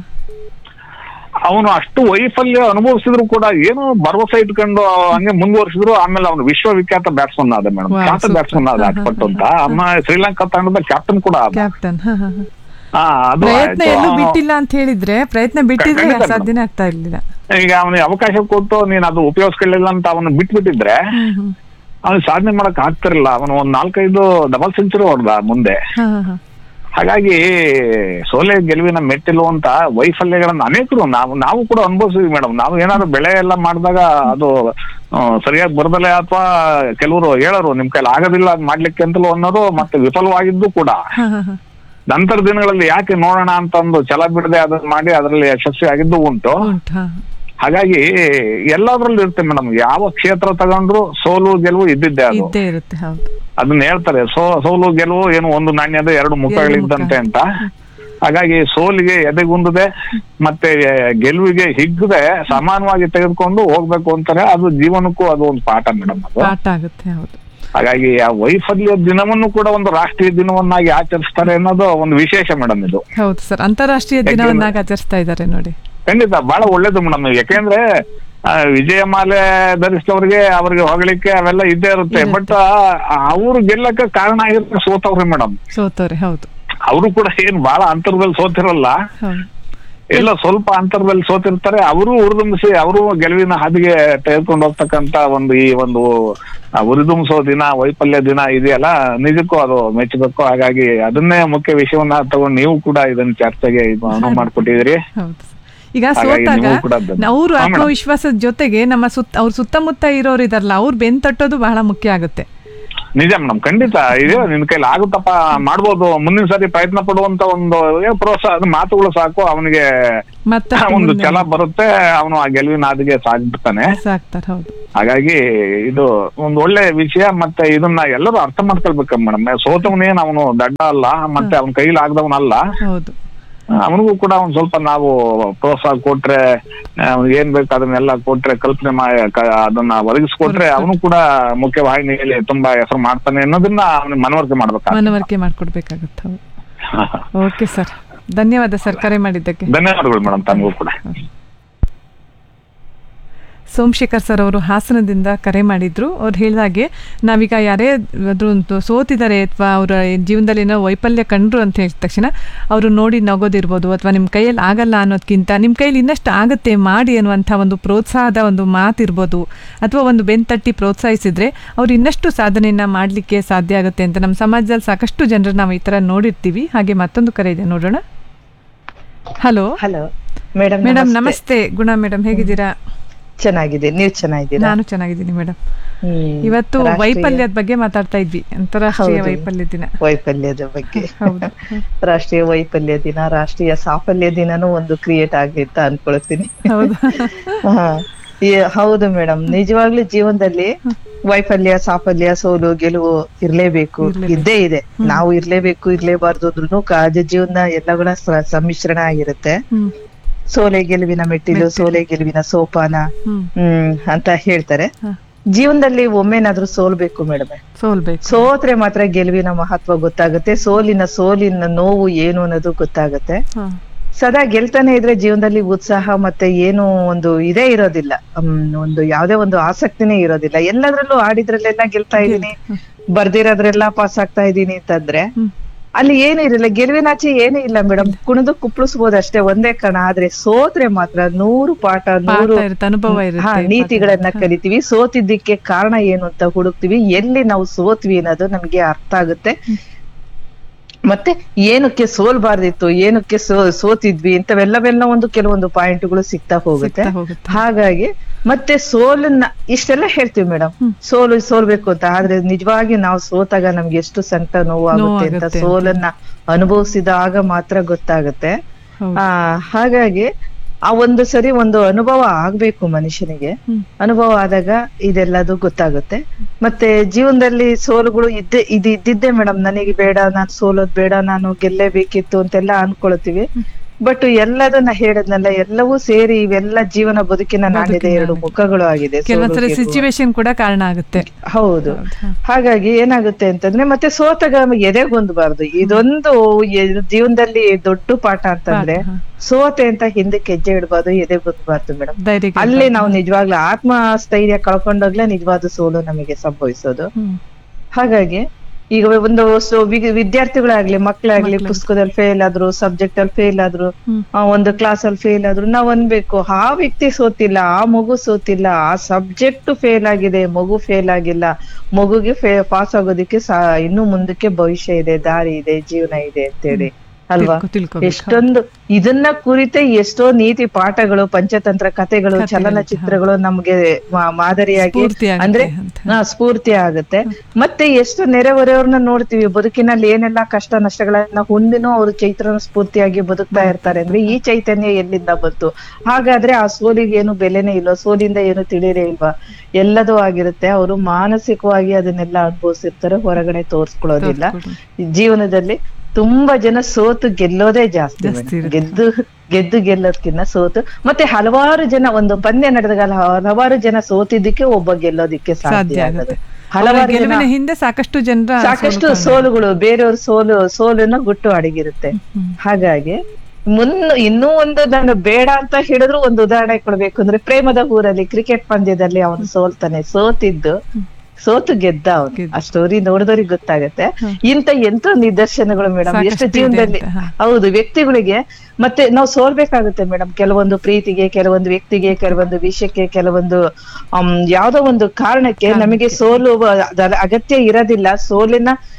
ಅವನು ಅಷ್ಟು ವೈಫಲ್ಯ ಅನುಭವಿಸಿದ್ರು ಕೂಡ ಏನು ಭರವಸೆ ಇಟ್ಕೊಂಡು ಹಂಗೆ ಮುಂದುವರಿಸಿದ್ರು ಆಮೇಲೆ ಅವನು ವಿಶ್ವವಿಖ್ಯಾತ ಬ್ಯಾಟ್ಸ್ಮನ್ ಆದ ಮೇಡಮ್ Wow, ಖ್ಯಾತ super. ಬ್ಯಾಟ್ಸ್ಮನ್ ಆದ ಹಾ, ಹಾ, ಅಟ್ಪಟ್ಟು ಅಂತ ಅಮ್ಮ ಶ್ರೀಲಂಕಾ ತಂಡದ ಕ್ಯಾಪ್ಟನ್ ಕೂಡ ಆದ ಕ್ಯಾಪ್ಟನ್ ಹಾ ಹಾ ಹಾ ಹಾ, ಅದು ಪ್ರಯತ್ನ ಆಯ್ತು. ಎಲ್ಲೂ ಬಿಟ್ಟಿಲ್ಲ ಅಂತ ಹೇಳಿದ್ರೆ ಪ್ರಯತ್ನ ಬಿಟ್ಟಿದ್ರೆ ಖಂಡಿತ ಮೇಡಮ್. ಸಾಧ್ಯನೇ ಆಗ್ತಾ ಇರ್ಲಿಲ್ಲ ಈಗ ಅವನಿಗೆ ಅವಕಾಶ ಕೊಟ್ಟು ನೀನ್ ಅದು ಉಪಯೋಗಿಸ್ಕೊಳ್ಳಿಲ್ಲ ಅಂತ ಅವನು ಬಿಟ್ಬಿಟ್ಟಿದ್ರೆ ಹ್ಮ್ ಹ್ಮ್ ಅವನು ಸಾಧನೆ ಮಾಡಕ್ ಆಗ್ತಿರಲಿಲ್ಲ ಅವನು ಒಂದ್ ನಾಲ್ಕೈದು ಡಬಲ್ ಸೆಂಚುರಿ ಹೊಡೆದ ಮುಂದೆ ಹಾ ಹಾ ಹಾ ಹಾಗಾಗಿ ಸೋಲೆ ಗೆಲುವಿನ ಮೆಟ್ಟಿಲು ಅಂತ ವೈಫಲ್ಯಗಳನ್ನ ಅನೇಕರು ನಾವು ನಾವು ಕೂಡ ಅನುಭವಿಸಿದ್ವಿ ಮೇಡಮ್ ನಾವು ಏನಾದ್ರು ಬೆಳೆ ಎಲ್ಲ ಮಾಡಿದಾಗ ಅದು ಆ, ಸರಿಯಾಗಿ ಬರದಲೆ ಅಥವಾ ಕೆಲವರು ಹೇಳೋರು ನಿಮ್ ಕೈಲಿ ಆಗೋದಿಲ್ಲ ಅದ್ ಮಾಡ್ಲಿಕ್ಕೆ ಅಂತಲೂ ಅನ್ನೋದು ಮತ್ತೆ ವಿಫಲವಾಗಿದ್ದು ಕೂಡ ಹಾ ಹಾ ಹಾ ನಂತರ ದಿನಗಳಲ್ಲಿ ಯಾಕೆ ನೋಡೋಣ ಅಂತಂದು ಛಲ ಬಿಡದೆ ಅದನ್ನ ಮಾಡಿ ಅದರಲ್ಲಿ ಯಶಸ್ವಿ ಆಗಿದ್ದು ಉಂಟು ಉಂಟು ಹಾ ಹಾಗಾಗಿ ಎಲ್ಲದ್ರಲ್ಲೂ ಇರುತ್ತೆ ಮೇಡಮ್ ಯಾವ ಕ್ಷೇತ್ರ ತಗೊಂಡ್ರು ಸೋಲು ಗೆಲುವು ಇದ್ದಿದ್ದೆ ಅದು ಇದ್ದೇ ಇರುತ್ತೆ ಹೌದು ಅದನ್ನ ಹೇಳ್ತಾರೆ ಸೋ ಸೋಲು ಗೆಲುವು ಏನು ಒಂದು ನಾಣ್ಯದ ಎರಡು ಮುಖಗಳಿದ್ದಂತೆ ಅಂತ ಹಾಗಾಗಿ ಸೋಲಿಗೆ ಎದೆಗುಂದದೆ ಮತ್ತೆ ಗೆಲುವಿಗೆ ಹಿಗ್ಗದೆ ಸಮಾನವಾಗಿ ತೆಗೆದುಕೊಂಡು ಹೋಗ್ಬೇಕು ಅಂತಾರೆ ಅದು ಜೀವನಕ್ಕೂ ಅದು ಒಂದು ಪಾಠ ಮೇಡಮ್ ಅದು ಪಾಠ ಆಗುತ್ತೆ ಹೌದು ಹಾಗಾಗಿ ಆ ವೈಫಲ್ಯ ದಿನವನ್ನು ಕೂಡ ಒಂದು ರಾಷ್ಟ್ರೀಯ ದಿನವನ್ನಾಗಿ ಆಚರಿಸ್ತಾರೆ ಅನ್ನೋದು ಒಂದು ವಿಶೇಷ ಮೇಡಮ್ ಇದು ಹೌದು ಸರ್ ಅಂತಾರಾಷ್ಟ್ರೀಯ ಯಾಕೆಂದ್ರೆ- ದಿನವನ್ನಾಗಿ ಆಚರಿಸ್ತಾ ಇದ್ದಾರೆ ನೋಡಿ ಖಂಡಿತ ಬಹಳ ಒಳ್ಳೇದು ಮೇಡಮ್ ಯಾಕೆಂದ್ರೆ ಆ, ವಿಜಯಮಾಲೆ ಧರಿಸಿದವ್ರಿಗೆ ಅವ್ರಿಗೆ ಹೊಗಳಿಕೆ ಅವೆಲ್ಲ ಇದ್ದೇ ಇರುತ್ತೆ ಬಟ್ ಅವ್ರು ಗೆಲ್ಲಕ್ಕೆ ಕಾರಣ ಆಗಿರುತ್ತೆ ಸೋತವ್ರಿ ಮೇಡಮ್ ಸೋತವ್ರೆ ಹೌದು ಅವರು ಕೂಡ ಏನ್ ಬಹಳ ಅಂತರದಲ್ಲಿ ಸೋತಿರಲ್ಲ ಹೌದು ಎಲ್ಲ ಸ್ವಲ್ಪ ಅಂತರದಲ್ಲಿ ಸೋತಿರ್ತಾರೆ ಅವರು ಉರಿದುಂಬಿಸಿ ಅವರು ಗೆಲುವಿನ ಹಾದಿಗೆ ತೆಗೆದುಕೊಂಡು ಹೋಗ್ತಕ್ಕಂತ ಒಂದು ಈ ಒಂದು ಆ, ಉರಿದುಂಬಿಸೋ ದಿನ ವೈಫಲ್ಯ ದಿನ ಇದೆಯಲ್ಲ ನಿಜಕ್ಕೂ ಅದು ಮೆಚ್ಚಬೇಕು ಹಾಗಾಗಿ ಅದನ್ನೇ ಮುಖ್ಯ ವಿಷಯವನ್ನ ತಗೊಂಡು ನೀವು ಕೂಡ ಇದನ್ನ ಚರ್ಚೆಗೆ ಇದು ಅನುವು ಮಾಡ್ಕೊಟ್ಟಿದ್ರಿ ಹೌದು ಈಗ ಹಾಗಾಗಿ ಸೋತಾಗ ನೀವು ಕೂಡ ಅದನ್ನ- ಅವರು ಹಾ, ಮೇಡಮ್. ಆತ್ಮವಿಶ್ವಾಸದ ಜೊತೆಗೆ ನಮ್ಮ ಸುತ್ತ ಅವ್ರ ಸುತ್ತಮುತ್ತ ಇರೋರು ಇದಾರಲ್ಲ ಅವ್ರು ಬೆನ್ ತಟ್ಟೋದು ಬಹಳ ಮುಖ್ಯ ಆಗುತ್ತೆ ನಿಜ ಮೇಡಮ್ ಖಂಡಿತ ಇದೆ ನಿನ್ ಕೈಲಿ ಆಗುತ್ತಪ್ಪ ಮಾಡ್ಬೋದು ಮುಂದಿನ ಸಾರಿ ಪ್ರಯತ್ನ ಪಡುವಂತ ಒಂದು ಏ ಪ್ರೋತ್ಸಾಹ ಅದು ಮಾತುಗಳು ಸಾಕು ಅವನಿಗೆ ಮತ್ತೆ ಒಂದು ಛಲ ಬರುತ್ತೆ ಅವನು ಆ ಗೆಲುವಿನ ಹಾದಿಗೆ ಸಾಗ್ಬಿಡ್ತಾನೆ ಸಾಕ್ತಾರೆ ಹೌದು ಹಾಗಾಗಿ ಇದು ಒಂದು ಒಳ್ಳೆ ವಿಷಯ ಮತ್ತೆ ಇದನ್ನ ಎಲ್ಲರೂ ಅರ್ಥ ಮಾಡ್ಕೊಳ್ಬೇಕು ಮೇಡಮ್ ಸೋತವನೇನ್ ಅವನು ದಡ್ಡ ಅಲ್ಲ ಮತ್ತೆ ಅವನ ಕೈಲಿ ಆಗದವನಲ್ಲ ಹೌದು ಅವನಿಗೂ ಕೂಡ ಒಂದ್ ಸ್ವಲ್ಪ ನಾವು ಪ್ರೋತ್ಸಾಹ ಕೊಟ್ರೆ ಅವ್ನಿಗೆ ಏನ್ ಬೇಕು ಅದನ್ನೆಲ್ಲ ಕೊಟ್ರೆ ಕಲ್ಪನೆ ಮಾ ಕ- ಅದನ್ನ ಒದಗಿಸ್ಕೊಟ್ರೆ ಅವನು ಕೂಡ ಮುಖ್ಯವಾಹಿನಿಯಲ್ಲಿ ತುಂಬಾ ಹೆಸರು ಮಾಡ್ತಾನೆ ಅನ್ನೋದನ್ನ ಅವನಿಗೆ ಮನವರಿಕೆ ಮಾಡ್ಬೇಕಾಗ್ತದೆ ಮನವರಿಕೆ ಮಾಡ್ಕೊಡ್ಬೇಕಾಗತ್ತೆ ಹೌದು ಓಕೆ ಸರ್ ಧನ್ಯವಾದ ಸರ್ ಕರೆ ಮಾಡಿದ್ದಕ್ಕೆ ಧನ್ಯವಾದಗಳು ಮೇಡಮ್ ತಮಗೂ ಕೂಡ ಸೋಮಶೇಖರ್ ಸರ್ ಅವರು ಹಾಸನದಿಂದ ಕರೆ ಮಾಡಿದ್ರು ಅವ್ರು ಹೇಳಿದಾಗೆ ನಾವೀಗ ಯಾರೇ ಅದ್ರ ಒಂದು ಸೋತಿದ್ದಾರೆ ಅಥವಾ ಅವರ ಜೀವನದಲ್ಲಿ ಏನೋ ವೈಫಲ್ಯ ಕಂಡ್ರು ಅಂತ ಹೇಳಿದ ತಕ್ಷಣ ಅವರು ನೋಡಿ ನಗೋದಿರ್ಬೋದು ಅಥವಾ ನಿಮ್ಮ ಕೈಯಲ್ಲಿ ಆಗಲ್ಲ ಅನ್ನೋದಕ್ಕಿಂತ ನಿಮ್ಮ ಕೈಯಲ್ಲಿ ಇನ್ನಷ್ಟು ಆಗುತ್ತೆ ಮಾಡಿ ಅನ್ನುವಂಥ ಒಂದು ಪ್ರೋತ್ಸಾಹದ ಒಂದು ಮಾತಿರ್ಬೋದು ಅಥವಾ ಒಂದು ಬೆನ್ತಟ್ಟಿ ಪ್ರೋತ್ಸಾಹಿಸಿದ್ರೆ ಅವ್ರು ಇನ್ನಷ್ಟು ಸಾಧನೆಯನ್ನು ಮಾಡಲಿಕ್ಕೆ ಸಾಧ್ಯ ಆಗುತ್ತೆ ಅಂತ ನಮ್ಮ ಸಮಾಜದಲ್ಲಿ ಸಾಕಷ್ಟು ಜನರು ನಾವು ಈ ಥರ ನೋಡಿರ್ತೀವಿ ಹಾಗೆ ಮತ್ತೊಂದು ಕರೆ ಇದೆ ನೋಡೋಣ ಹಲೋ ಹಲೋ ಮೇಡಮ್ ಮೇಡಮ್ ನಮಸ್ತೆ ಗುಣ ಮೇಡಮ್ ಹೇಗಿದ್ದೀರಾ ಚೆನ್ನಾಗಿದೆ ನೀವು ಚೆನ್ನಾಗಿದ್ದೀರಾ ನಾನು ಚೆನ್ನಾಗಿದ್ದೀನಿ ಮೇಡಮ್ ಹ್ಮ್. ಇವತ್ತು ರಾಷ್ಟ್ರೀಯ- ವೈಫಲ್ಯದ ಬಗ್ಗೆ ಮಾತಾಡ್ತಾ ಇದ್ವಿ ಅಂತಾರಾಷ್ಟ್ರೀಯ ಹೌದು. ವೈಫಲ್ಯ ದಿನ ವೈಫಲ್ಯದ ಬಗ್ಗೆ ಹೌದು. ರಾಷ್ಟ್ರೀಯ ವೈಫಲ್ಯ ದಿನ ರಾಷ್ಟ್ರೀಯ ಸಾಫಲ್ಯ ದಿನನೂ ಒಂದು ಕ್ರಿಯೇಟ್ ಆಗಿ ಅಂತ ಅನ್ಕೊಳ್ತೀನಿ ಹೌದು ಹಾ. ಈ- ಹೌದು ಮೇಡಮ್ ನಿಜವಾಗ್ಲೂ ಜೀವನದಲ್ಲಿ ವೈಫಲ್ಯ ಸಾಫಲ್ಯ ಸೋಲು ಗೆಲುವು ಇರ್ಲೇಬೇಕು ಇದ್ದೇ ಇದೆ ನಾವು ಇರ್ಲೇಬೇಕು ಇರ್ಲೇಬಾರ್ದು ಅಂದ್ರೂ ಕಾಜ ಜೀವನ ಎಲ್ಲಗಳ ಸ- ಸಮ್ಮಿಶ್ರಣ ಆಗಿರುತ್ತೆ ಹ್ಮ್. ಸೋಲೆ ಗೆಲುವಿನ ಮೆಟ್ಟಿಲು ಸೋಲೆ ಗೆಲುವಿನ ಸೋಪಾನ ಹ್ಮ್. ಹ್ಮ್ ಅಂತ ಹೇಳ್ತಾರೆ ಜೀವನದಲ್ಲಿ ಒಮ್ಮೆನಾದ್ರೂ ಸೋಲ್ಬೇಕು ಮೇಡಮ್ ಸೋಲ್ಬೇಕು ಸೋತ್ರೆ ಮಾತ್ರ ಗೆಲುವಿನ ಮಹತ್ವ ಗೊತ್ತಾಗುತ್ತೆ ಸೋಲಿನ ಸೋಲಿನ ನೋವು ಏನು ಅನ್ನೋದು ಗೊತ್ತಾಗುತ್ತೆ ಹಾ. ಸದಾ ಗೆಲ್ತಾನೆ ಇದ್ರೆ ಜೀವನದಲ್ಲಿ ಉತ್ಸಾಹ ಮತ್ತೆ ಏನು ಒಂದು ಇದೇ ಇರೋದಿಲ್ಲ ಹ್ಮ್, ಒಂದು ಯಾವ್ದೇ ಒಂದು ಆಸಕ್ತಿನೇ ಇರೋದಿಲ್ಲ ಎಲ್ಲದ್ರಲ್ಲೂ ಆಡಿದ್ರಲ್ಲೆಲ್ಲ ಗೆಲ್ತಾ ಇದೀನಿ ಬರ್ದಿರೋದ್ರೆಲ್ಲ ಪಾಸ್ ಆಗ್ತಾ ಇದೀನಿ ಅಂತಂದ್ರೆ ಅಲ್ಲಿ ಏನು ಇರಲ್ಲ ಗೆಲುವಿನಾಚೆ ಏನೂ ಇಲ್ಲ ಮೇಡಮ್ ಕುಣಿದು ಕುಪ್ಪಳಿಸ್ಬೋದು ಅಷ್ಟೇ ಒಂದೇ ಕಣ ಆದ್ರೆ ಸೋತ್ರೆ ಮಾತ್ರ ನೂರು ಪಾಠ ನೂರು ಪಾಠ ಇರುತ್ತೆ, ಅನುಭವ ಇರುತ್ತೆ, ಹಾ ಪಾಠ ನೀತಿಗಳನ್ನ ಕಲಿತೀವಿ ಸೋತಿದ್ದಕ್ಕೆ ಕಾರಣ ಏನು ಅಂತ ಹುಡುಕ್ತಿವಿ ಎಲ್ಲಿ ನಾವು ಸೋತ್ವಿ ಅನ್ನೋದು ನಮ್ಗೆ ಅರ್ಥ ಆಗುತ್ತೆ ಮತ್ತೆ ಏನಕ್ಕೆ ಸೋಲ್ಬಾರ್ದಿತ್ತು ಏನಕ್ಕೆ ಸೋ ಸೋತಿದ್ವಿ ಇಂಥವೆಲ್ಲವೆಲ್ಲ ಒಂದು ಕೆಲವೊಂದು ಪಾಯಿಂಟ್ಗಳು ಸಿಗ್ತಾ ಹೋಗುತ್ತೆ ಹಾಗಾಗಿ ಮತ್ತೆ ಸೋಲನ್ನ ಇಷ್ಟೆಲ್ಲ ಹೇಳ್ತೀವಿ ಮೇಡಮ್ ಸೋಲು ಸೋಲ್ಬೇಕು ಅಂತ ಆದ್ರೆ ನಿಜವಾಗಿ ನಾವು ಸೋತಾಗ ನಮ್ಗೆ ಎಷ್ಟು ಸಂಕಟ ನೋವಾಗುತ್ತೆ ಅಂತ ನೋವಾಗುತ್ತೆ ಅಂತ. ಸೋಲನ್ನ ಅನುಭವಿಸಿದಾಗ ಮಾತ್ರ ಗೊತ್ತಾಗುತ್ತೆ ಹೌದು. ಆ ಹಾಗಾಗಿ ಆ ಒಂದು ಸರಿ ಒಂದು ಅನುಭವ ಆಗ್ಬೇಕು ಮನುಷ್ಯನಿಗೆ ಅನುಭವ ಆದಾಗ ಇದೆಲ್ಲದು ಗೊತ್ತಾಗುತ್ತೆ ಮತ್ತೆ ಜೀವನದಲ್ಲಿ ಸೋಲುಗಳು ಇದ್ದೇ ಇದು ಇದ್ದಿದ್ದೆ ಮೇಡಮ್ ನನಗೆ ಬೇಡ ನಾನು ಸೋಲೋದ್ ಬೇಡ ನಾನು ಗೆಲ್ಲೇಬೇಕಿತ್ತು ಅಂತೆಲ್ಲ ಅನ್ಕೊಳ್ತೀವಿ ಬಟ್ ಎಲ್ಲದನ್ನ ಹೇಳದ್ನಲ್ಲ ಎಲ್ಲವೂ ಸೇರಿ ಇವೆಲ್ಲ ಜೀವನ ಬದುಕಿನ ನಾಣ್ಯದ ಎರಡು ಮುಖಗಳು ಆಗಿದೆ ಸೋಲು, ಕೆಲವೊಂದ್ಸಲ ಗೆಲುವು. ಸಿಚುವೇಶನ್ ಕೂಡ ಕಾರಣ ಆಗುತ್ತೆ ಹೌದು ಹಾಗಾಗಿ ಏನಾಗುತ್ತೆ ಅಂತಂದ್ರೆ ಮತ್ತೆ ಸೋತಾಗ ಎದೆಗೊಂದಬಾರ್ದು ಇದೊಂದು ಎ- ಜೀವನದಲ್ಲಿ ದೊಡ್ಡ ಪಾಠ ಅಂತಂದ್ರೆ ಸೋತೆ ಅಂತ ಹಿಂದಕ್ಕೆ ಹೆಜ್ಜೆ ಇಡಬಾರ್ದು ಎದೆಗೊಂದಬಾರ್ದು ಮೇಡಮ್ ಧೈರ್ಯ ಅಲ್ಲಿ ನಾವು ನಿಜವಾಗ್ಲೂ ಆತ್ಮ ಸ್ಥೈರ್ಯ ಕಳ್ಕೊಂಡಾಗ್ಲೇ ನಿಜವಾದ ಸೋಲು ನಮಗೆ ಸಂಭವಿಸೋದು ಹಾಗಾಗಿ ಈಗ ಒಂದು ಸೊ ವಿ- ವಿದ್ಯಾರ್ಥಿಗಳಾಗ್ಲಿ ಮಕ್ಕಳಾಗ್ಲಿ ಪುಸ್ತಕದಲ್ಲಿ ಫೇಲ್ ಆದ್ರು ಸಬ್ಜೆಕ್ಟ್ ಅಲ್ಲಿ ಫೇಲ್ ಆದ್ರು ಆ, ಒಂದು ಕ್ಲಾಸ್ ಅಲ್ಲಿ ಫೇಲ್ ಆದ್ರು ನಾವ್ ಅನ್ಬೇಕು ಆ ವ್ಯಕ್ತಿ ಸೋತಿಲ್ಲ ಆ ಮಗು ಸೋತಿಲ್ಲ ಆ ಸಬ್ಜೆಕ್ಟ್ ಫೇಲ್ ಆಗಿದೆ ಮಗು ಫೇಲ್ ಆಗಿಲ್ಲ ಮಗುಗೆ ಪಾಸ್ ಆಗೋದಕ್ಕೆ ಸಾ ಇನ್ನು ಮುಂದಕ್ಕೆ ಭವಿಷ್ಯ ಇದೆ ದಾರಿ ಇದೆ ಜೀವನ ಇದೆ ಅಂತೇಳಿ ಅಲ್ವಾ ತಿಳ್ಕೊ- ತಿಳ್ಕೊಬೇಕು. ಎಷ್ಟೊಂದು ಇದನ್ನ ಕುರಿತೆ ಎಷ್ಟೋ ನೀತಿ ಪಾಠಗಳು ಪಂಚತಂತ್ರ ಕಥೆಗಳು ಚಲನಚಿತ್ರಗಳು ನಮ್ಗೆ ಮಾ- ಮಾದರಿಯಾಗಿ ಸ್ಫೂರ್ತಿ ಆಗುತ್ತೆ ಅಂದ್ರೆ ಹಾ, ಸ್ಫೂರ್ತಿ ಆಗುತ್ತೆ ಮತ್ತೆ ಎಷ್ಟು ನೆರೆಹೊರೆಯವ್ರನ್ನ ನೋಡ್ತೀವಿ ಬದುಕಿನಲ್ಲಿ ಏನೆಲ್ಲ ಕಷ್ಟ ನಷ್ಟಗಳನ್ನ ಹೊಂದಿನೂ ಅವರು ಚೈತ್ರನ ಸ್ಫೂರ್ತಿಯಾಗಿ ಬದುಕ್ತಾ ಇರ್ತಾರೆ ಅಂದ್ರೆ ಈ ಚೈತನ್ಯ ಎಲ್ಲಿಂದ ಬಂತು ಹಾಗಾದ್ರೆ ಆ ಸೋಲಿಗೆ ಏನು ಬೆಲೆನೇ ಇಲ್ವಾ ಸೋಲಿಂದ ಏನು ತಿಳಿರೇ ಇಲ್ವಾ ಎಲ್ಲದೂ ಆಗಿರುತ್ತೆ ಅವರು ಮಾನಸಿಕವಾಗಿ ಅದನ್ನೆಲ್ಲ ಅನುಭವಿಸಿರ್ತಾರೆ ಹೊರಗಡೆ ತೋರ್ಸ್ಕೊಳ್ಳೋದಿಲ್ಲ ಜೀವನದಲ್ಲಿ ತುಂಬಾ ಜನ ಸೋತು ಗೆಲ್ಲೋದೇ ಜಾಸ್ತಿ ಮೇಡಮ್. ಗೆದ್ದು ಗೆದ್ದು ಗೆಲ್ಲೋದ್ಕಿನ್ನ ಸೋತು ಮತ್ತೆ ಹಲವಾರು ಜನ ಒಂದು ಪಂದ್ಯ ನಡೆದಾಗ ಹಲವಾರು ಜನ ಸೋತಿದ್ದಕ್ಕೆ ಒಬ್ಬ ಗೆಲ್ಲೋದಿಕ್ಕೆ ಸಾಧ್ಯ ಸಾಧ್ಯ ಆಗುತ್ತೆ ಆಗೋದು ಅವರ ಹಲವಾರು ಗೆಲುವಿನ ಜನ ಹಿಂದೆ ಸಾಕಷ್ಟು ಜನರ ಸಾಕಷ್ಟು ಸೋಲು ಕಾರಣ. ಸೋಲುಗಳು ಬೇರೆಯವ್ರ ಸೋಲು ಸೋಲನ್ನ ಗುಟ್ಟು ಅಡಗಿರುತ್ತೆ ಹಾಗಾಗಿ ಮುನ್ ಇನ್ನೂ ಒಂದು ನಾನು ಬೇಡ ಅಂತ ಹೇಳಿದ್ರು ಒಂದು ಉದಾಹರಣೆ ಕೊಡ್ಬೇಕು ಅಂದ್ರೆ ಪ್ರೇಮದ ಊರಲ್ಲಿ ಕ್ರಿಕೆಟ್ ಪಂದ್ಯದಲ್ಲಿ ಅವನು ಸೋಲ್ತಾನೆ ಸೋತಿದ್ದು ಸೋತು ಗೆದ್ದ ಅವನು ಆ ಸ್ಟೋರಿ ನೋಡಿದವ್ರಿಗೆ ಗೊತ್ತಾಗತ್ತೆ ಇಂತ ಎಂತ ನಿದರ್ಶನಗಳು ಮೇಡಮ್ ಎಷ್ಟು ಸಾಕಷ್ಟು ಇದೆ ಜೀವನದಲ್ಲಿ ಅಂತ, ಹಾ. ಹೌದು ವ್ಯಕ್ತಿಗಳಿಗೆ ಮತ್ತೆ ನಾವು ಸೋಲ್ಬೇಕಾಗುತ್ತೆ ಮೇಡಮ್ ಕೆಲವೊಂದು ಪ್ರೀತಿಗೆ ಕೆಲವೊಂದು ವ್ಯಕ್ತಿಗೆ ಕೆಲವೊಂದು ವಿಷಯಕ್ಕೆ ಕೆಲವೊಂದು ಆಮ್, ಯಾವ್ದೋ ಒಂದು ಕಾರಣಕ್ಕೆ ನಮಗೆ ಸೋಲು ಅದರ ಅಗತ್ಯ ಇರೋದಿಲ್ಲ ಸೋಲಿನ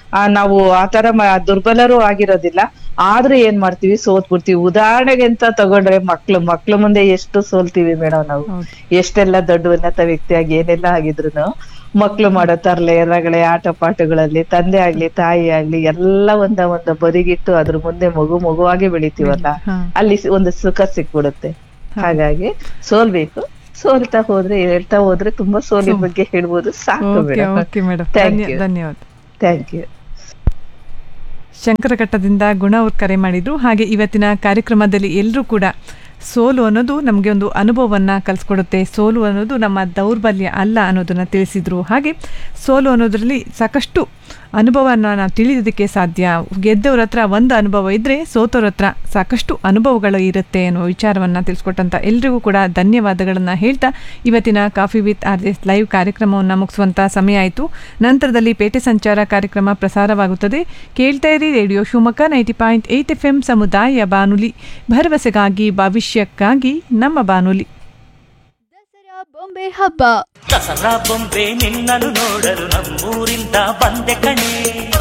ಆ ನಾವು ಆತರ ಮ- ದುರ್ಬಲರು ಆಗಿರೋದಿಲ್ಲ ಆದ್ರೂ ಏನ್ ಮಾಡ್ತೀವಿ ಸೋತ್ ಬಿಡ್ತೀವಿ ಉದಾಹರಣೆಗೆ ಅಂತ ತಗೊಂಡ್ರೆ ಮಕ್ಳು ಮಕ್ಳು ಮುಂದೆ ಎಷ್ಟು ಸೋಲ್ತೀವಿ ಮೇಡಮ್ ನಾವು ಎಷ್ಟೆಲ್ಲ ದೊಡ್ಡ ಉನ್ನತ ವ್ಯಕ್ತಿಯಾಗಿ ಏನೆಲ್ಲ ಆಗಿದ್ರು ಮಕ್ಳು ಮಾಡೋ ತರ್ಲೆ ರಗಳೆ ಆಟ ಪಾಠಗಳಲ್ಲಿ ತಂದೆ ಆಗ್ಲಿ ತಾಯಿ ಆಗ್ಲಿ ಎಲ್ಲ ಒಂದ ಒಂದ ಬದಿಗಿಟ್ಟು ಅದ್ರ ಮುಂದೆ ಮಗು ಮಗುವಾಗೆ ಬೆಳಿತೀವಲ್ಲ ಅಲ್ಲಿ ಸ- ಒಂದು ಸುಖ ಸಿಕ್ಬಿಡುತ್ತೆ ಹಾಗಾಗಿ ಸೋಲ್ಬೇಕು ಸೋಲ್ತಾ ಹೋದ್ರೆ ಹೇಳ್ತಾ ಹೋದ್ರೆ ತುಂಬಾ ಸೋಲಿನ ಬಗ್ಗೆ ಹೇಳ್ಬೋದು ಸಾಕು okay madam okay madam thank you ಧನ್ಯವಾದ ಥ್ಯಾಂಕ್ ಯು ಶಂಕರಘಟ್ಟದಿಂದ ಗುಣ ಅವ್ರು ಕರೆ ಮಾಡಿದ್ರು ಹಾಗೆ ಇವತ್ತಿನ ಕಾರ್ಯಕ್ರಮದಲ್ಲಿ ಎಲ್ಲರೂ ಕೂಡ ಸೋಲು ಅನ್ನೋದು ನಮಗೆ ಒಂದು ಅನುಭವವನ್ನು ಕಲಿಸ್ಕೊಡುತ್ತೆ ಸೋಲು ಅನ್ನೋದು ನಮ್ಮ ದೌರ್ಬಲ್ಯ ಅಲ್ಲ ಅನ್ನೋದನ್ನು ತಿಳಿಸಿದರು ಹಾಗೆ ಸೋಲು ಅನ್ನೋದರಲ್ಲಿ ಸಾಕಷ್ಟು ಅನುಭವನ ನಾವು ತಿಳಿಯೋದಕ್ಕೆ ಸಾಧ್ಯ ಗೆದ್ದವ್ರ ಹತ್ರ ಒಂದು ಅನುಭವ ಇದ್ದರೆ ಸೋತವ್ರ ಹತ್ರ ಸಾಕಷ್ಟು ಅನುಭವಗಳು ಇರುತ್ತೆ ಅನ್ನೋ ವಿಚಾರವನ್ನು ತಿಳಿಸ್ಕೊಟ್ಟಂಥ ಎಲ್ರಿಗೂ ಕೂಡ ಧನ್ಯವಾದಗಳನ್ನು ಹೇಳ್ತಾ ಇವತ್ತಿನ coffee with R S live ಕಾರ್ಯಕ್ರಮವನ್ನು ಮುಗಿಸುವಂಥ ಸಮಯ ಆಯಿತು ನಂತರದಲ್ಲಿ ಪೇಟೆ ಸಂಚಾರ ಕಾರ್ಯಕ್ರಮ ಪ್ರಸಾರವಾಗುತ್ತದೆ ಕೇಳ್ತಾ ಇರಿ radio Shivamogga ninety point eight F M ಸಮುದಾಯ ಬಾನುಲಿ ಭರವಸೆಗಾಗಿ ಭವಿಷ್ಯಕ್ಕಾಗಿ ನಮ್ಮ ಬಾನುಲಿ ಬೊಂಬೆ ಹಬ್ಬ ದಸರಾ ಬೊಂಬೆ ನಿನ್ನನ್ನು ನೋಡಲು ನಮ್ಮೂರಿಂದ ಬಂದೆ ಕಣೆ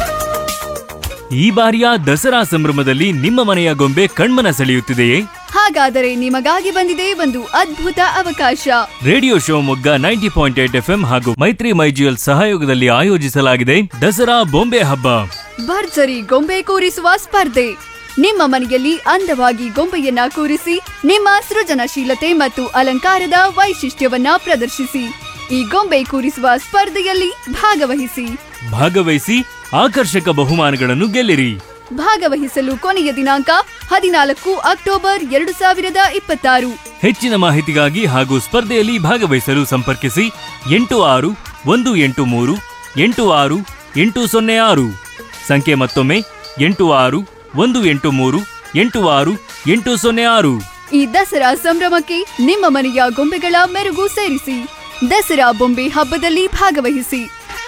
ಈ ಬಾರಿಯ ದಸರಾ ಸಂಭ್ರಮದಲ್ಲಿ ನಿಮ್ಮ ಮನೆಯ ಗೊಂಬೆ ಕಣ್ಮನ ಸೆಳೆಯುತ್ತಿದೆಯೇ ಹಾಗಾದರೆ ನಿಮಗಾಗಿ ಬಂದಿದೆ ಒಂದು ಅದ್ಭುತ ಅವಕಾಶ radio Shivamogga ninety point eight F ಹಾಗೂ ಮೈತ್ರಿ ಮೈಜಿಯಲ್ ಸಹಯೋಗದಲ್ಲಿ ಆಯೋಜಿಸಲಾಗಿದೆ ದಸರಾ ಬೊಂಬೆ ಹಬ್ಬ ಭರ್ಜರಿ ಗೊಂಬೆ ಕೂರಿಸುವ ಸ್ಪರ್ಧೆ ನಿಮ್ಮ ಮನೆಯಲ್ಲಿ ಅಂದವಾಗಿ ಗೊಂಬೆಯನ್ನ ಕೂರಿಸಿ ನಿಮ್ಮ ಸೃಜನಶೀಲತೆ ಮತ್ತು ಅಲಂಕಾರದ ವೈಶಿಷ್ಟ್ಯವನ್ನ ಪ್ರದರ್ಶಿಸಿ ಈ ಗೊಂಬೆ ಕೂರಿಸುವ ಸ್ಪರ್ಧೆಯಲ್ಲಿ ಭಾಗವಹಿಸಿ ಭಾಗವಹಿಸಿ ಆಕರ್ಷಕ ಬಹುಮಾನಗಳನ್ನು ಗೆಲ್ಲಿರಿ ಭಾಗವಹಿಸಲು ಕೊನೆಯ ದಿನಾಂಕ ಹದಿನಾಲ್ಕು ಅಕ್ಟೋಬರ್ ಎರಡು ಸಾವಿರದ ಇಪ್ಪತ್ತಾರು ಹೆಚ್ಚಿನ ಮಾಹಿತಿಗಾಗಿ ಹಾಗೂ ಸ್ಪರ್ಧೆಯಲ್ಲಿ ಭಾಗವಹಿಸಲು ಸಂಪರ್ಕಿಸಿ ಎಂಟು ಆರು ಒಂದು ಎಂಟು ಮೂರು ಎಂಟು ಆರು ಎಂಟು ಸೊನ್ನೆ ಆರು ಸಂಖ್ಯೆ ಮತ್ತೊಮ್ಮೆ ಎಂಟು ಆರು ಒಂದು ಎಂಟು ಮೂರು ಎಂಟು ಆರು ಎಂಟು ಸೊನ್ನೆ ಆರು ಈ ದಸರಾ ಸಂಭ್ರಮಕ್ಕೆ ನಿಮ್ಮ ಮನೆಯ ಗೊಂಬೆಗಳ ಮೆರುಗು ಸೇರಿಸಿ ದಸರಾ ಬೊಂಬೆ ಹಬ್ಬದಲ್ಲಿ ಭಾಗವಹಿಸಿ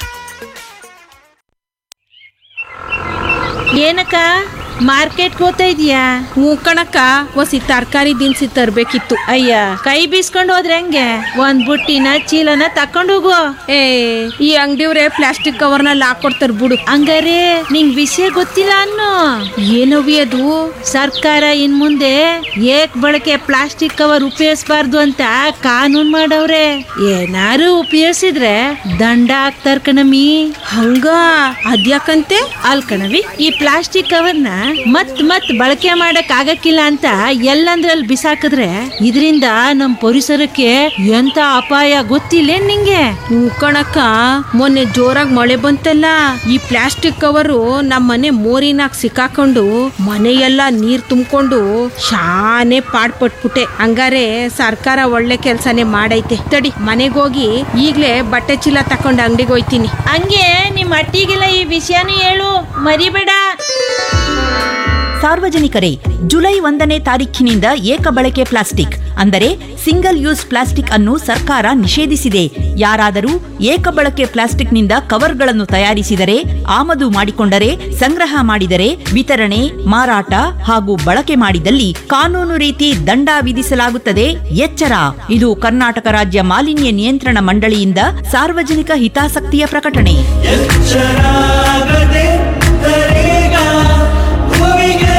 ಏನಕ್ಕ ಮಾರ್ಕೆಟ್ ಹೋಗ್ತಾ ಇದೀಯಾ ಹ್ಞೂ ಕಣಕ್ಕ ಒಸಿ ತರಕಾರಿ ದಿನಸಿ ತರ್ಬೇಕಿತ್ತು ಅಯ್ಯ ಕೈ ಬೀಸ್ಕೊಂಡು ಹೋದ್ರೆ ಹೆಂಗೆ ಒಂದ್ ಬುಟ್ಟಿನ ಚೀಲನ ತಕೊಂಡು ಹೋಗು ಏ ಈ ಅಂಗಡಿಯವ್ರೆ ಪ್ಲಾಸ್ಟಿಕ್ ಕವರ್ನಲ್ಲಿ ಹಾಕೊಡ್ತಾರ ಬಿಡು ಹಂಗಾರೆ ನಿಂಗ್ ವಿಷಯ ಗೊತ್ತಿಲ್ಲ ಅನ್ನೋ ಏನವಿ ಅದು ಸರ್ಕಾರ ಇನ್ ಮುಂದೆ ಏಕ್ ಬಳಕೆ ಪ್ಲಾಸ್ಟಿಕ್ ಕವರ್ ಉಪಯೋಗಿಸಬಾರ್ದು ಅಂತ ಕಾನೂನ್ ಮಾಡವ್ರೆ ಏನಾರು ಉಪಯೋಗಿಸಿದ್ರೆ ದಂಡ ಹಾಕ್ತಾರ ಕಣಮಿ ಹಂಗ ಅದ್ಯಾಕಂತೆ ಅಲ್ ಕಣವಿ ಈ ಪ್ಲಾಸ್ಟಿಕ್ ಕವರ್ನ ಮತ್ ಮತ್ ಬಳಕೆ ಮಾಡಕ್ ಆಗಕ್ಕಿಲ್ಲ ಅಂತ ಎಲ್ಲಂದ್ರಲ್ಲಿ ಬಿಸಾಕಿದ್ರೆ ಇದರಿಂದ ನಮ್ ಪರಿಸರಕ್ಕೆ ಎಂತ ಅಪಾಯ ಗೊತ್ತಿಲ್ಲ ನಿಂಗೆ ಕಣಕ್ಕ ಮೊನ್ನೆ ಜೋರಾಗಿ ಮಳೆ ಬಂತಲ್ಲ ಈ ಪ್ಲಾಸ್ಟಿಕ್ ಕವರು ನಮ್ಮ ಮನೆ ಮೋರಿನಾಗ ಸಿಕ್ಕಾಕೊಂಡು ಮನೆಯೆಲ್ಲ ನೀರ್ ತುಂಬಿಕೊಂಡು ಶಾನೆ ಪಾಡ್ಪಟ್ಬಿಟ್ಟೆ ಹಂಗಾರೆ ಸರ್ಕಾರ ಒಳ್ಳೆ ಕೆಲ್ಸನೇ ಮಾಡೈತೆ ತಡಿ ಮನೆಗೋಗಿ ಈಗ್ಲೇ ಬಟ್ಟೆ ಚೀಲ ತಕೊಂಡು ಅಂಗಡಿಗೆ ಹೋಯ್ತೀನಿ ಹಂಗೆ ನಿಮ್ ಅಟ್ಟಿಗೆಲ್ಲ ಈ ವಿಷಯನೂ ಹೇಳು ಮರಿಬೇಡ ಸಾರ್ವಜನಿಕರೇ ಜುಲೈ ಒಂದನೇ ತಾರೀಖಿನಿಂದ ಏಕ ಬಳಕೆ ಪ್ಲಾಸ್ಟಿಕ್ ಅಂದರೆ ಸಿಂಗಲ್ ಯೂಸ್ ಪ್ಲಾಸ್ಟಿಕ್ ಅನ್ನು ಸರ್ಕಾರ ನಿಷೇಧಿಸಿದೆ ಯಾರಾದರೂ ಏಕ ಬಳಕೆ ಪ್ಲಾಸ್ಟಿಕ್ನಿಂದ ಕವರ್ಗಳನ್ನು ತಯಾರಿಸಿದರೆ ಆಮದು ಮಾಡಿಕೊಂಡರೆ ಸಂಗ್ರಹ ಮಾಡಿದರೆ ವಿತರಣೆ ಮಾರಾಟ ಹಾಗೂ ಬಳಕೆ ಮಾಡಿದಲ್ಲಿ ಕಾನೂನು ರೀತಿ ದಂಡ ವಿಧಿಸಲಾಗುತ್ತದೆ ಎಚ್ಚರ ಇದು ಕರ್ನಾಟಕ ರಾಜ್ಯ ಮಾಲಿನ್ಯ ನಿಯಂತ್ರಣ ಮಂಡಳಿಯಿಂದ ಸಾರ್ವಜನಿಕ ಹಿತಾಸಕ್ತಿಯ ಪ್ರಕಟಣೆ ಎಚ್ಚರಾಗದೆ ತರೇಗ ಭೂಮಿಗೆ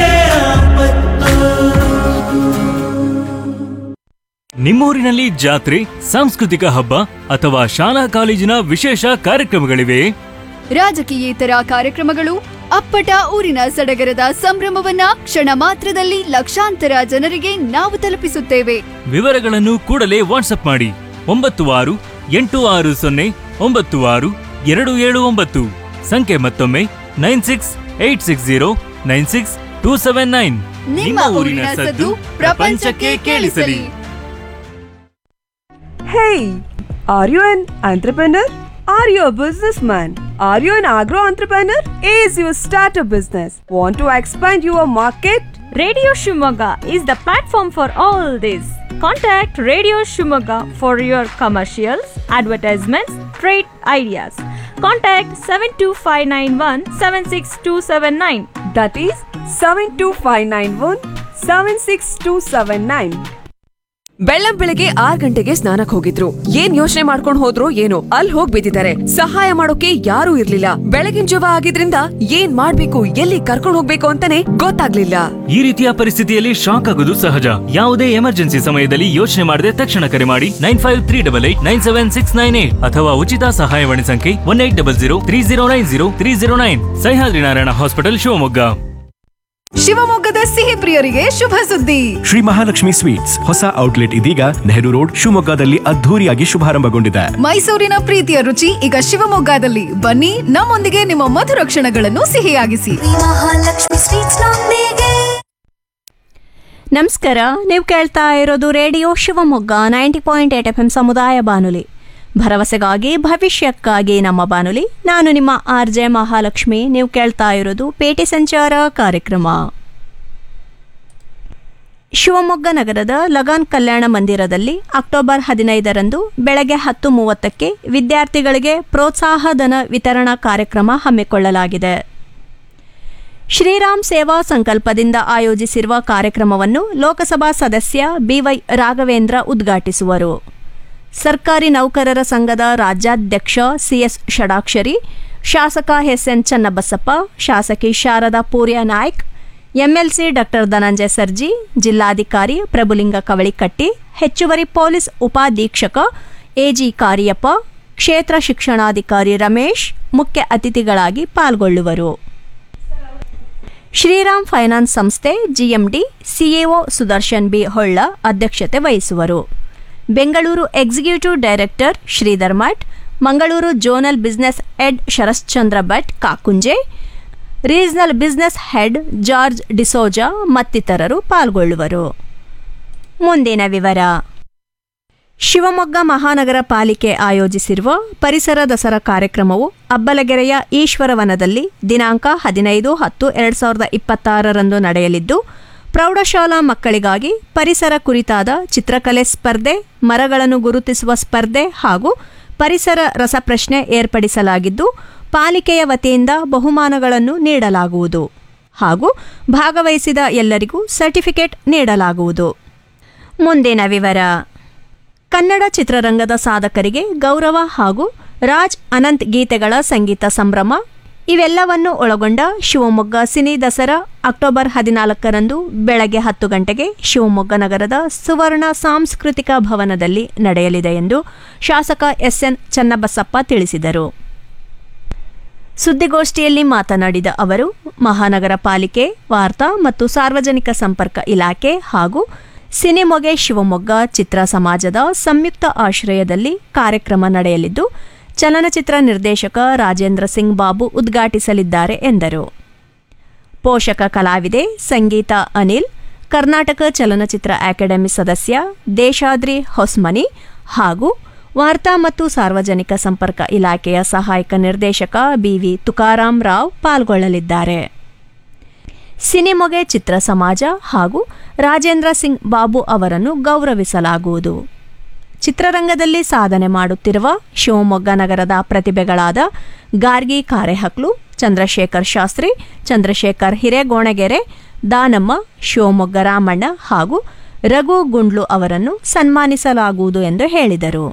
ನಿಮ್ಮೂರಿನಲ್ಲಿ ಜಾತ್ರೆ ಸಾಂಸ್ಕೃತಿಕ ಹಬ್ಬ ಅಥವಾ ಶಾಲಾ ಕಾಲೇಜಿನ ವಿಶೇಷ ಕಾರ್ಯಕ್ರಮಗಳಿವೆ ರಾಜಕೀಯೇತರ ಕಾರ್ಯಕ್ರಮಗಳು ಅಪ್ಪಟ ಊರಿನ ಸಡಗರದ ಸಂಭ್ರಮವನ್ನ ಕ್ಷಣ ಮಾತ್ರದಲ್ಲಿ ಲಕ್ಷಾಂತರ ಜನರಿಗೆ ನಾವು ತಲುಪಿಸುತ್ತೇವೆ ವಿವರಗಳನ್ನು ಕೂಡಲೇ ವಾಟ್ಸಪ್ ಮಾಡಿ ಒಂಬತ್ತು ಆರು ಎಂಟು ಆರು ಸೊನ್ನೆ ಒಂಬತ್ತು ಆರು ಎರಡು ಏಳು ಒಂಬತ್ತು ಸಂಖ್ಯೆ ಮತ್ತೊಮ್ಮೆ nine six eight six zero nine six two seven nine ನಿಮ್ಮ ಊರಿನ ಸದ್ದು ಪ್ರಪಂಚಕ್ಕೆ ಕೇಳಿಸಲಿ Hey, are you an entrepreneur? Are you a businessman? Are you an agro entrepreneur? Is your start a business? Want to expand your market? Radio Shumaga is the platform for all this. Contact Radio Shumaga for your commercials, advertisements, trade ideas. Contact 72591 76279. That is 72591 76279. ಬೆಳ್ಳಂ ಬೆಳಗ್ಗೆ R ಗಂಟೆಗೆ ಸ್ನಾನಕ್ ಹೋಗಿದ್ರು ಏನ್ ಯೋಚನೆ ಮಾಡ್ಕೊಂಡ್ ಹೋದ್ರು ಏನೋ ಅಲ್ಲಿ ಹೋಗ್ ಬಿದ್ದಿದ್ದಾರೆ ಸಹಾಯ ಮಾಡೋಕೆ ಯಾರೂ ಇರ್ಲಿಲ್ಲ ಬೆಳಗಿನ ಜವ ಆಗಿದ್ರಿಂದ ಏನ್ ಮಾಡ್ಬೇಕು ಎಲ್ಲಿ ಕರ್ಕೊಂಡ್ ಹೋಗ್ಬೇಕು ಅಂತಾನೆ ಗೊತ್ತಾಗ್ಲಿಲ್ಲ ಈ ರೀತಿಯ ಪರಿಸ್ಥಿತಿಯಲ್ಲಿ ಶಾಕ್ ಆಗೋದು ಸಹಜ ಯಾವುದೇ ಎಮರ್ಜೆನ್ಸಿ ಸಮಯದಲ್ಲಿ ಯೋಚನೆ ಮಾಡದೆ ತಕ್ಷಣ ಕರೆ ಮಾಡಿ nine five three double eight nine seven six nine eight ಅಥವಾ ಉಚಿತ ಸಹಾಯವಾಣಿ ಸಂಖ್ಯೆ one eight double zero three zero nine zero three zero nine Sahyadri Narayana hospital Shivamogga ಶಿವಮೊಗ್ಗದ ಸಿಹಿ ಪ್ರಿಯರಿಗೆ ಶುಭ ಸುದ್ದಿ ಶ್ರೀ ಮಹಾಲಕ್ಷ್ಮಿ ಸ್ವೀಟ್ಸ್ ಹೊಸ ಔಟ್ಲೆಟ್ ಇದೀಗ ನೆಹರು ರೋಡ್ ಶಿವಮೊಗ್ಗದಲ್ಲಿ ಅದ್ಧೂರಿಯಾಗಿ ಶುಭಾರಂಭಗೊಂಡಿದೆ ಮೈಸೂರಿನ ಪ್ರೀತಿಯ ರುಚಿ ಈಗ ಶಿವಮೊಗ್ಗದಲ್ಲಿ ಬನ್ನಿ ನಮ್ಮೊಂದಿಗೆ ನಿಮ್ಮ ಮಧುರ ಕ್ಷಣಗಳನ್ನು ಸಿಹಿಯಾಗಿಸಿ ಮಹಾಲಕ್ಷ್ಮಿ ಸ್ವೀಟ್ಸ್ ನೊಂದಿಗೆ ನಮಸ್ಕಾರ ನೀವು ಕೇಳ್ತಾ ಇರೋದು radio Shivamogga ninety point eight F M ಸಮುದಾಯ ಬಾನುಲಿ ಭರವಸೆಗಾಗಿ ಭವಿಷ್ಯಕ್ಕಾಗಿ ನಮ್ಮ ಬಾನುಲಿ ನಾನು ನಿಮ್ಮ ಆರ್ ಜೆ ಮಹಾಲಕ್ಷ್ಮಿ ನೀವು ಕೇಳ್ತಾ ಇರೋದು ಪೇಟೆ ಸಂಚಾರ ಕಾರ್ಯಕ್ರಮ ಶಿವಮೊಗ್ಗ ನಗರದ ಲಗಾನ್ ಕಲ್ಯಾಣ ಮಂದಿರದಲ್ಲಿ ಅಕ್ಟೋಬರ್ ಹದಿನೈದರಂದು ಬೆಳಗ್ಗೆ ಹತ್ತು ಮೂವತ್ತಕ್ಕೆ ವಿದ್ಯಾರ್ಥಿಗಳಿಗೆ ಪ್ರೋತ್ಸಾಹಧನ ವಿತರಣಾ ಕಾರ್ಯಕ್ರಮ ಹಮ್ಮಿಕೊಳ್ಳಲಾಗಿದೆ ಶ್ರೀರಾಮ್ ಸೇವಾ ಸಂಕಲ್ಪದಿಂದ ಆಯೋಜಿಸಿರುವ ಕಾರ್ಯಕ್ರಮವನ್ನು ಲೋಕಸಭಾ ಸದಸ್ಯ ಬಿವೈ ರಾಘವೇಂದ್ರ ಉದ್ಘಾಟಿಸುವರು ಸರ್ಕಾರಿ ನೌಕರರ ಸಂಘದ ರಾಜ್ಯಾಧ್ಯಕ್ಷ ಸಿಎಸ್ ಷಡಾಕ್ಷರಿ ಶಾಸಕ ಎಸ್ಎನ್ ಚನ್ನಬಸಪ್ಪ ಶಾಸಕಿ ಶಾರದಾ ಪೂರ್ಯ ನಾಯ್ಕ್ ಎಂಎಲ್ಸಿ ಡಾಕ್ಟರ್ ಧನಂಜಯ ಸರ್ಜಿ ಜಿಲ್ಲಾಧಿಕಾರಿ ಪ್ರಭುಲಿಂಗ ಕವಳಿಕಟ್ಟಿ ಹೆಚ್ಚುವರಿ ಪೊಲೀಸ್ ಉಪಾಧೀಕ್ಷಕ ಎಜಿ ಕಾರಿಯಪ್ಪ ಕ್ಷೇತ್ರ ಶಿಕ್ಷಣಾಧಿಕಾರಿ ರಮೇಶ್ ಮುಖ್ಯ ಅತಿಥಿಗಳಾಗಿ ಪಾಲ್ಗೊಳ್ಳುವರು ಶ್ರೀರಾಮ್ ಫೈನಾನ್ಸ್ ಸಂಸ್ಥೆ GMD CAO Sudarshan B Holla ಅಧ್ಯಕ್ಷತೆ ವಹಿಸುವರು Bengaluru executive director Shridhar Math Mangaluru zonal business head Sharashchandra Bhat Kakunje regional business head George D'Souza ಮತ್ತಿತರರು ಪಾಲ್ಗೊಳ್ಳುವರು ಮುಂದಿನ ವಿವರ ಶಿವಮೊಗ್ಗ ಮಹಾನಗರ ಪಾಲಿಕೆ ಆಯೋಜಿಸಿರುವ ಪರಿಸರ ದಸರಾ ಕಾರ್ಯಕ್ರಮವು ಅಬ್ಬಲಗೆರೆಯ ಈಶ್ವರವನದಲ್ಲಿ ದಿನಾಂಕ ಹದಿನೈದು ಹತ್ತು ಎರಡು ಸಾವಿರದ ಇಪ್ಪತ್ತಾರರಂದು ನಡೆಯಲಿದ್ದು ಪ್ರೌಢಶಾಲಾ ಮಕ್ಕಳಿಗಾಗಿ ಪರಿಸರ ಕುರಿತಾದ ಚಿತ್ರಕಲೆ ಸ್ಪರ್ಧೆ ಮರಗಳನ್ನು ಗುರುತಿಸುವ ಸ್ಪರ್ಧೆ ಹಾಗೂ ಪರಿಸರ ರಸಪ್ರಶ್ನೆ ಏರ್ಪಡಿಸಲಾಗಿದ್ದು ಪಾಲಿಕೆಯ ವತಿಯಿಂದ ಬಹುಮಾನಗಳನ್ನು ನೀಡಲಾಗುವುದು ಹಾಗೂ ಭಾಗವಹಿಸಿದ ಎಲ್ಲರಿಗೂ ಸರ್ಟಿಫಿಕೇಟ್ ನೀಡಲಾಗುವುದು ಮುಂದಿನ ವಿವರ ಕನ್ನಡ ಚಿತ್ರರಂಗದ ಸಾಧಕರಿಗೆ ಗೌರವ ಹಾಗೂ ರಾಜ್ ಅನಂತ್ ಗೀತೆಗಳ ಸಂಗೀತ ಸಂಭ್ರಮ ಇವೆಲ್ಲವನ್ನು ಒಳಗೊಂಡ ಶಿವಮೊಗ್ಗ ಸಿನಿ ದಸರಾ ಅಕ್ಟೋಬರ್ ಹದಿನಾಲ್ಕರಂದು ಬೆಳಗ್ಗೆ ಹತ್ತು ಗಂಟೆಗೆ ಶಿವಮೊಗ್ಗ ನಗರದ ಸುವರ್ಣ ಸಾಂಸ್ಕೃತಿಕ ಭವನದಲ್ಲಿ ನಡೆಯಲಿದೆ ಎಂದು ಶಾಸಕ ಎಸ್ಎನ್ ಚನ್ನಬಸಪ್ಪ ತಿಳಿಸಿದರು ಸುದ್ದಿಗೋಷ್ಠಿಯಲ್ಲಿ ಮಾತನಾಡಿದ ಅವರು ಮಹಾನಗರ ಪಾಲಿಕೆ ವಾರ್ತಾ ಮತ್ತು ಸಾರ್ವಜನಿಕ ಸಂಪರ್ಕ ಇಲಾಖೆ ಹಾಗೂ ಸಿನಿಮೊಗೆ ಶಿವಮೊಗ್ಗ ಚಿತ್ರ ಸಮಾಜದ ಸಂಯುಕ್ತ ಆಶ್ರಯದಲ್ಲಿ ಕಾರ್ಯಕ್ರಮ ನಡೆಯಲಿದ್ದು ಚಲನಚಿತ್ರ ನಿರ್ದೇಶಕ ರಾಜೇಂದ್ರ ಸಿಂಗ್ ಬಾಬು ಉದ್ಘಾಟಿಸಲಿದ್ದಾರೆ ಎಂದರು ಪೋಷಕ ಕಲಾವಿದೆ ಸಂಗೀತ ಅನಿಲ್ ಕರ್ನಾಟಕ ಚಲನಚಿತ್ರ ಅಕಾಡೆಮಿ ಸದಸ್ಯ ದೇಶಾದ್ರಿ ಹೊಸ್ಮನಿ ಹಾಗೂ ವಾರ್ತಾ ಮತ್ತು ಸಾರ್ವಜನಿಕ ಸಂಪರ್ಕ ಇಲಾಖೆಯ ಸಹಾಯಕ ನಿರ್ದೇಶಕ ಬಿವಿ ತುಕಾರಾಂ ರಾವ್ ಪಾಲ್ಗೊಳ್ಳಲಿದ್ದಾರೆ ಸಿನಿಮೊಗೆ ಚಿತ್ರ ಸಮಾಜ ಹಾಗೂ ರಾಜೇಂದ್ರ ಸಿಂಗ್ ಬಾಬು ಅವರನ್ನು ಗೌರವಿಸಲಾಗುವುದು ಚಿತ್ರರಂಗದಲ್ಲಿ ಸಾಧನೆ ಮಾಡುತ್ತಿರುವ ಶಿವಮೊಗ್ಗ ನಗರದ ಪ್ರತಿಭೆಗಳಾದ ಗಾರ್ಗಿ ಕಾರೆಹಕ್ಲು ಚಂದ್ರಶೇಖರ್ ಶಾಸ್ತ್ರಿ ಚಂದ್ರಶೇಖರ್ ಹಿರೇಗೋಣಗೆರೆ ದಾನಮ್ಮ ಶಿವಮೊಗ್ಗ ರಾಮಣ್ಣ ಹಾಗೂ ರಘು ಗುಂಡ್ಲು ಅವರನ್ನು ಸನ್ಮಾನಿಸಲಾಗುವುದು ಎಂದು ಹೇಳಿದರು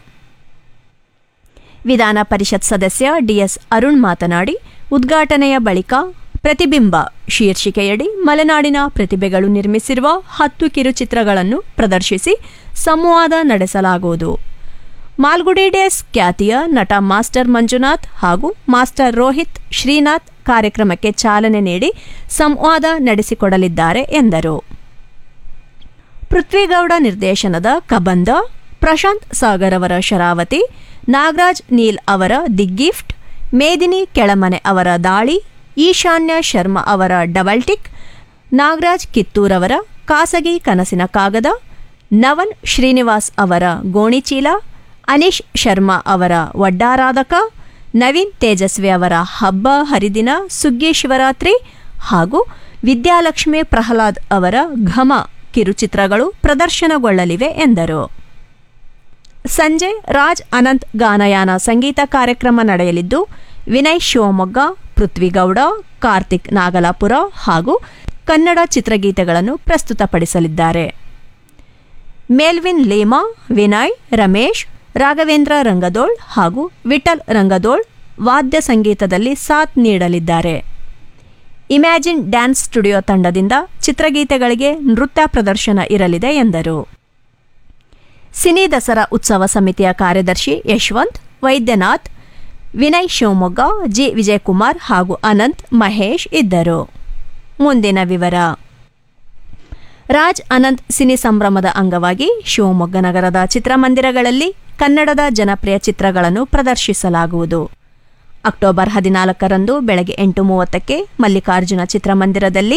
ವಿಧಾನ ಪರಿಷತ್ ಸದಸ್ಯ ಡಿಎಸ್ ಅರುಣ್ ಮಾತನಾಡಿ ಉದ್ಘಾಟನೆಯ ಬಳಿಕ ಪ್ರತಿಬಿಂಬ ಶೀರ್ಷಿಕೆಯಡಿ ಮಲೆನಾಡಿನ ಪ್ರತಿಭೆಗಳು ನಿರ್ಮಿಸಿರುವ ಹತ್ತು ಕಿರುಚಿತ್ರಗಳನ್ನು ಪ್ರದರ್ಶಿಸಿ ಸಂವಾದ ನಡೆಸಲಾಗುವುದು ಮಾಲ್ಗುಡಿ ಡೇಸ್ ಖ್ಯಾತಿಯ ನಟ ಮಾಸ್ಟರ್ ಮಂಜುನಾಥ್ ಹಾಗೂ ಮಾಸ್ಟರ್ ರೋಹಿತ್ ಶ್ರೀನಾಥ್ ಕಾರ್ಯಕ್ರಮಕ್ಕೆ ಚಾಲನೆ ನೀಡಿ ಸಂವಾದ ನಡೆಸಿಕೊಡಲಿದ್ದಾರೆ ಎಂದರು ಪೃಥ್ವಿಗೌಡ ನಿರ್ದೇಶನದ ಕಬಂದ ಪ್ರಶಾಂತ್ ಸಾಗರ್ ಅವರ ಶರಾವತಿ ನಾಗರಾಜ್ ನೀಲ್ ಅವರ ದಿ ಗಿಫ್ಟ್ ಮೇದಿನಿ ಕೆಳಮನೆ ಅವರ ದಾಳಿ ಈಶಾನ್ಯ ಶರ್ಮಾ ಅವರ ಡಬಲ್ ಟಿಕ್ ನಾಗರಾಜ್ ಕಿತ್ತೂರ್ ಅವರ ಖಾಸಗಿ ಕನಸಿನ ಕಾಗದ ನವನ್ ಶ್ರೀನಿವಾಸ್ ಅವರ ಗೋಣಿಚೀಲ ಅನೀಶ್ ಶರ್ಮಾ ಅವರ ವಡ್ಡಾರಾಧಕ ನವೀನ್ ತೇಜಸ್ವಿ ಅವರ ಹಬ್ಬ ಹರಿದಿನ ಸುಗ್ಗಿ ಶಿವರಾತ್ರಿ ಹಾಗೂ ವಿದ್ಯಾಲಕ್ಷ್ಮಿ ಪ್ರಹ್ಲಾದ್ ಅವರ ಘಮ ಕಿರುಚಿತ್ರಗಳು ಪ್ರದರ್ಶನಗೊಳ್ಳಲಿವೆ ಎಂದರು ಸಂಜೆ ರಾಜ್ ಅನಂತ್ ಗಾನಯಾನ ಸಂಗೀತ ಕಾರ್ಯಕ್ರಮ ನಡೆಯಲಿದ್ದು ವಿನಯ್ ಶಿವಮೊಗ್ಗ ಪೃಥ್ವಿಗೌಡ ಕಾರ್ತಿಕ್ ನಾಗಲಾಪುರ ಹಾಗೂ ಕನ್ನಡ ಚಿತ್ರಗೀತೆಗಳನ್ನು ಪ್ರಸ್ತುತಪಡಿಸಲಿದ್ದಾರೆ ಮೇಲ್ವಿನ್ ಲೇಮಾ ವಿನಯ್ ರಮೇಶ್ ರಾಘವೇಂದ್ರ ರಂಗದೋಳ್ ಹಾಗೂ ವಿಠಲ್ ರಂಗದೋಳ್ ವಾದ್ಯ ಸಂಗೀತದಲ್ಲಿ ಸಾಥ್ ನೀಡಲಿದ್ದಾರೆ ಇಮ್ಯಾಜಿನ್ ಡ್ಯಾನ್ಸ್ ಸ್ಟುಡಿಯೋ ತಂಡದಿಂದ ಚಿತ್ರಗೀತೆಗಳಿಗೆ ನೃತ್ಯ ಪ್ರದರ್ಶನ ಇರಲಿದೆ ಎಂದರು ಸಿನಿ ದಸರಾ ಉತ್ಸವ ಸಮಿತಿಯ ಕಾರ್ಯದರ್ಶಿ ಯಶವಂತ್ ವೈದ್ಯನಾಥ್ ವಿನಯ್ ಶಿವಮೊಗ್ಗ ಜಿ ವಿಜಯಕುಮಾರ್ ಹಾಗೂ ಅನಂತ್ ಮಹೇಶ್ ಇದ್ದರು ಮುಂದಿನ ವಿವರ ರಾಜ್ ಅನಂತ್ ಸಿನಿ ಸಂಭ್ರಮದ ಅಂಗವಾಗಿ ಶಿವಮೊಗ್ಗ ನಗರದ ಚಿತ್ರಮಂದಿರಗಳಲ್ಲಿ ಕನ್ನಡದ ಜನಪ್ರಿಯ ಚಿತ್ರಗಳನ್ನು ಪ್ರದರ್ಶಿಸಲಾಗುವುದು ಅಕ್ಟೋಬರ್ ಹದಿನಾಲ್ಕರಂದು ಬೆಳಗ್ಗೆ ಎಂಟು ಮೂವತ್ತಕ್ಕೆ ಮಲ್ಲಿಕಾರ್ಜುನ ಚಿತ್ರಮಂದಿರದಲ್ಲಿ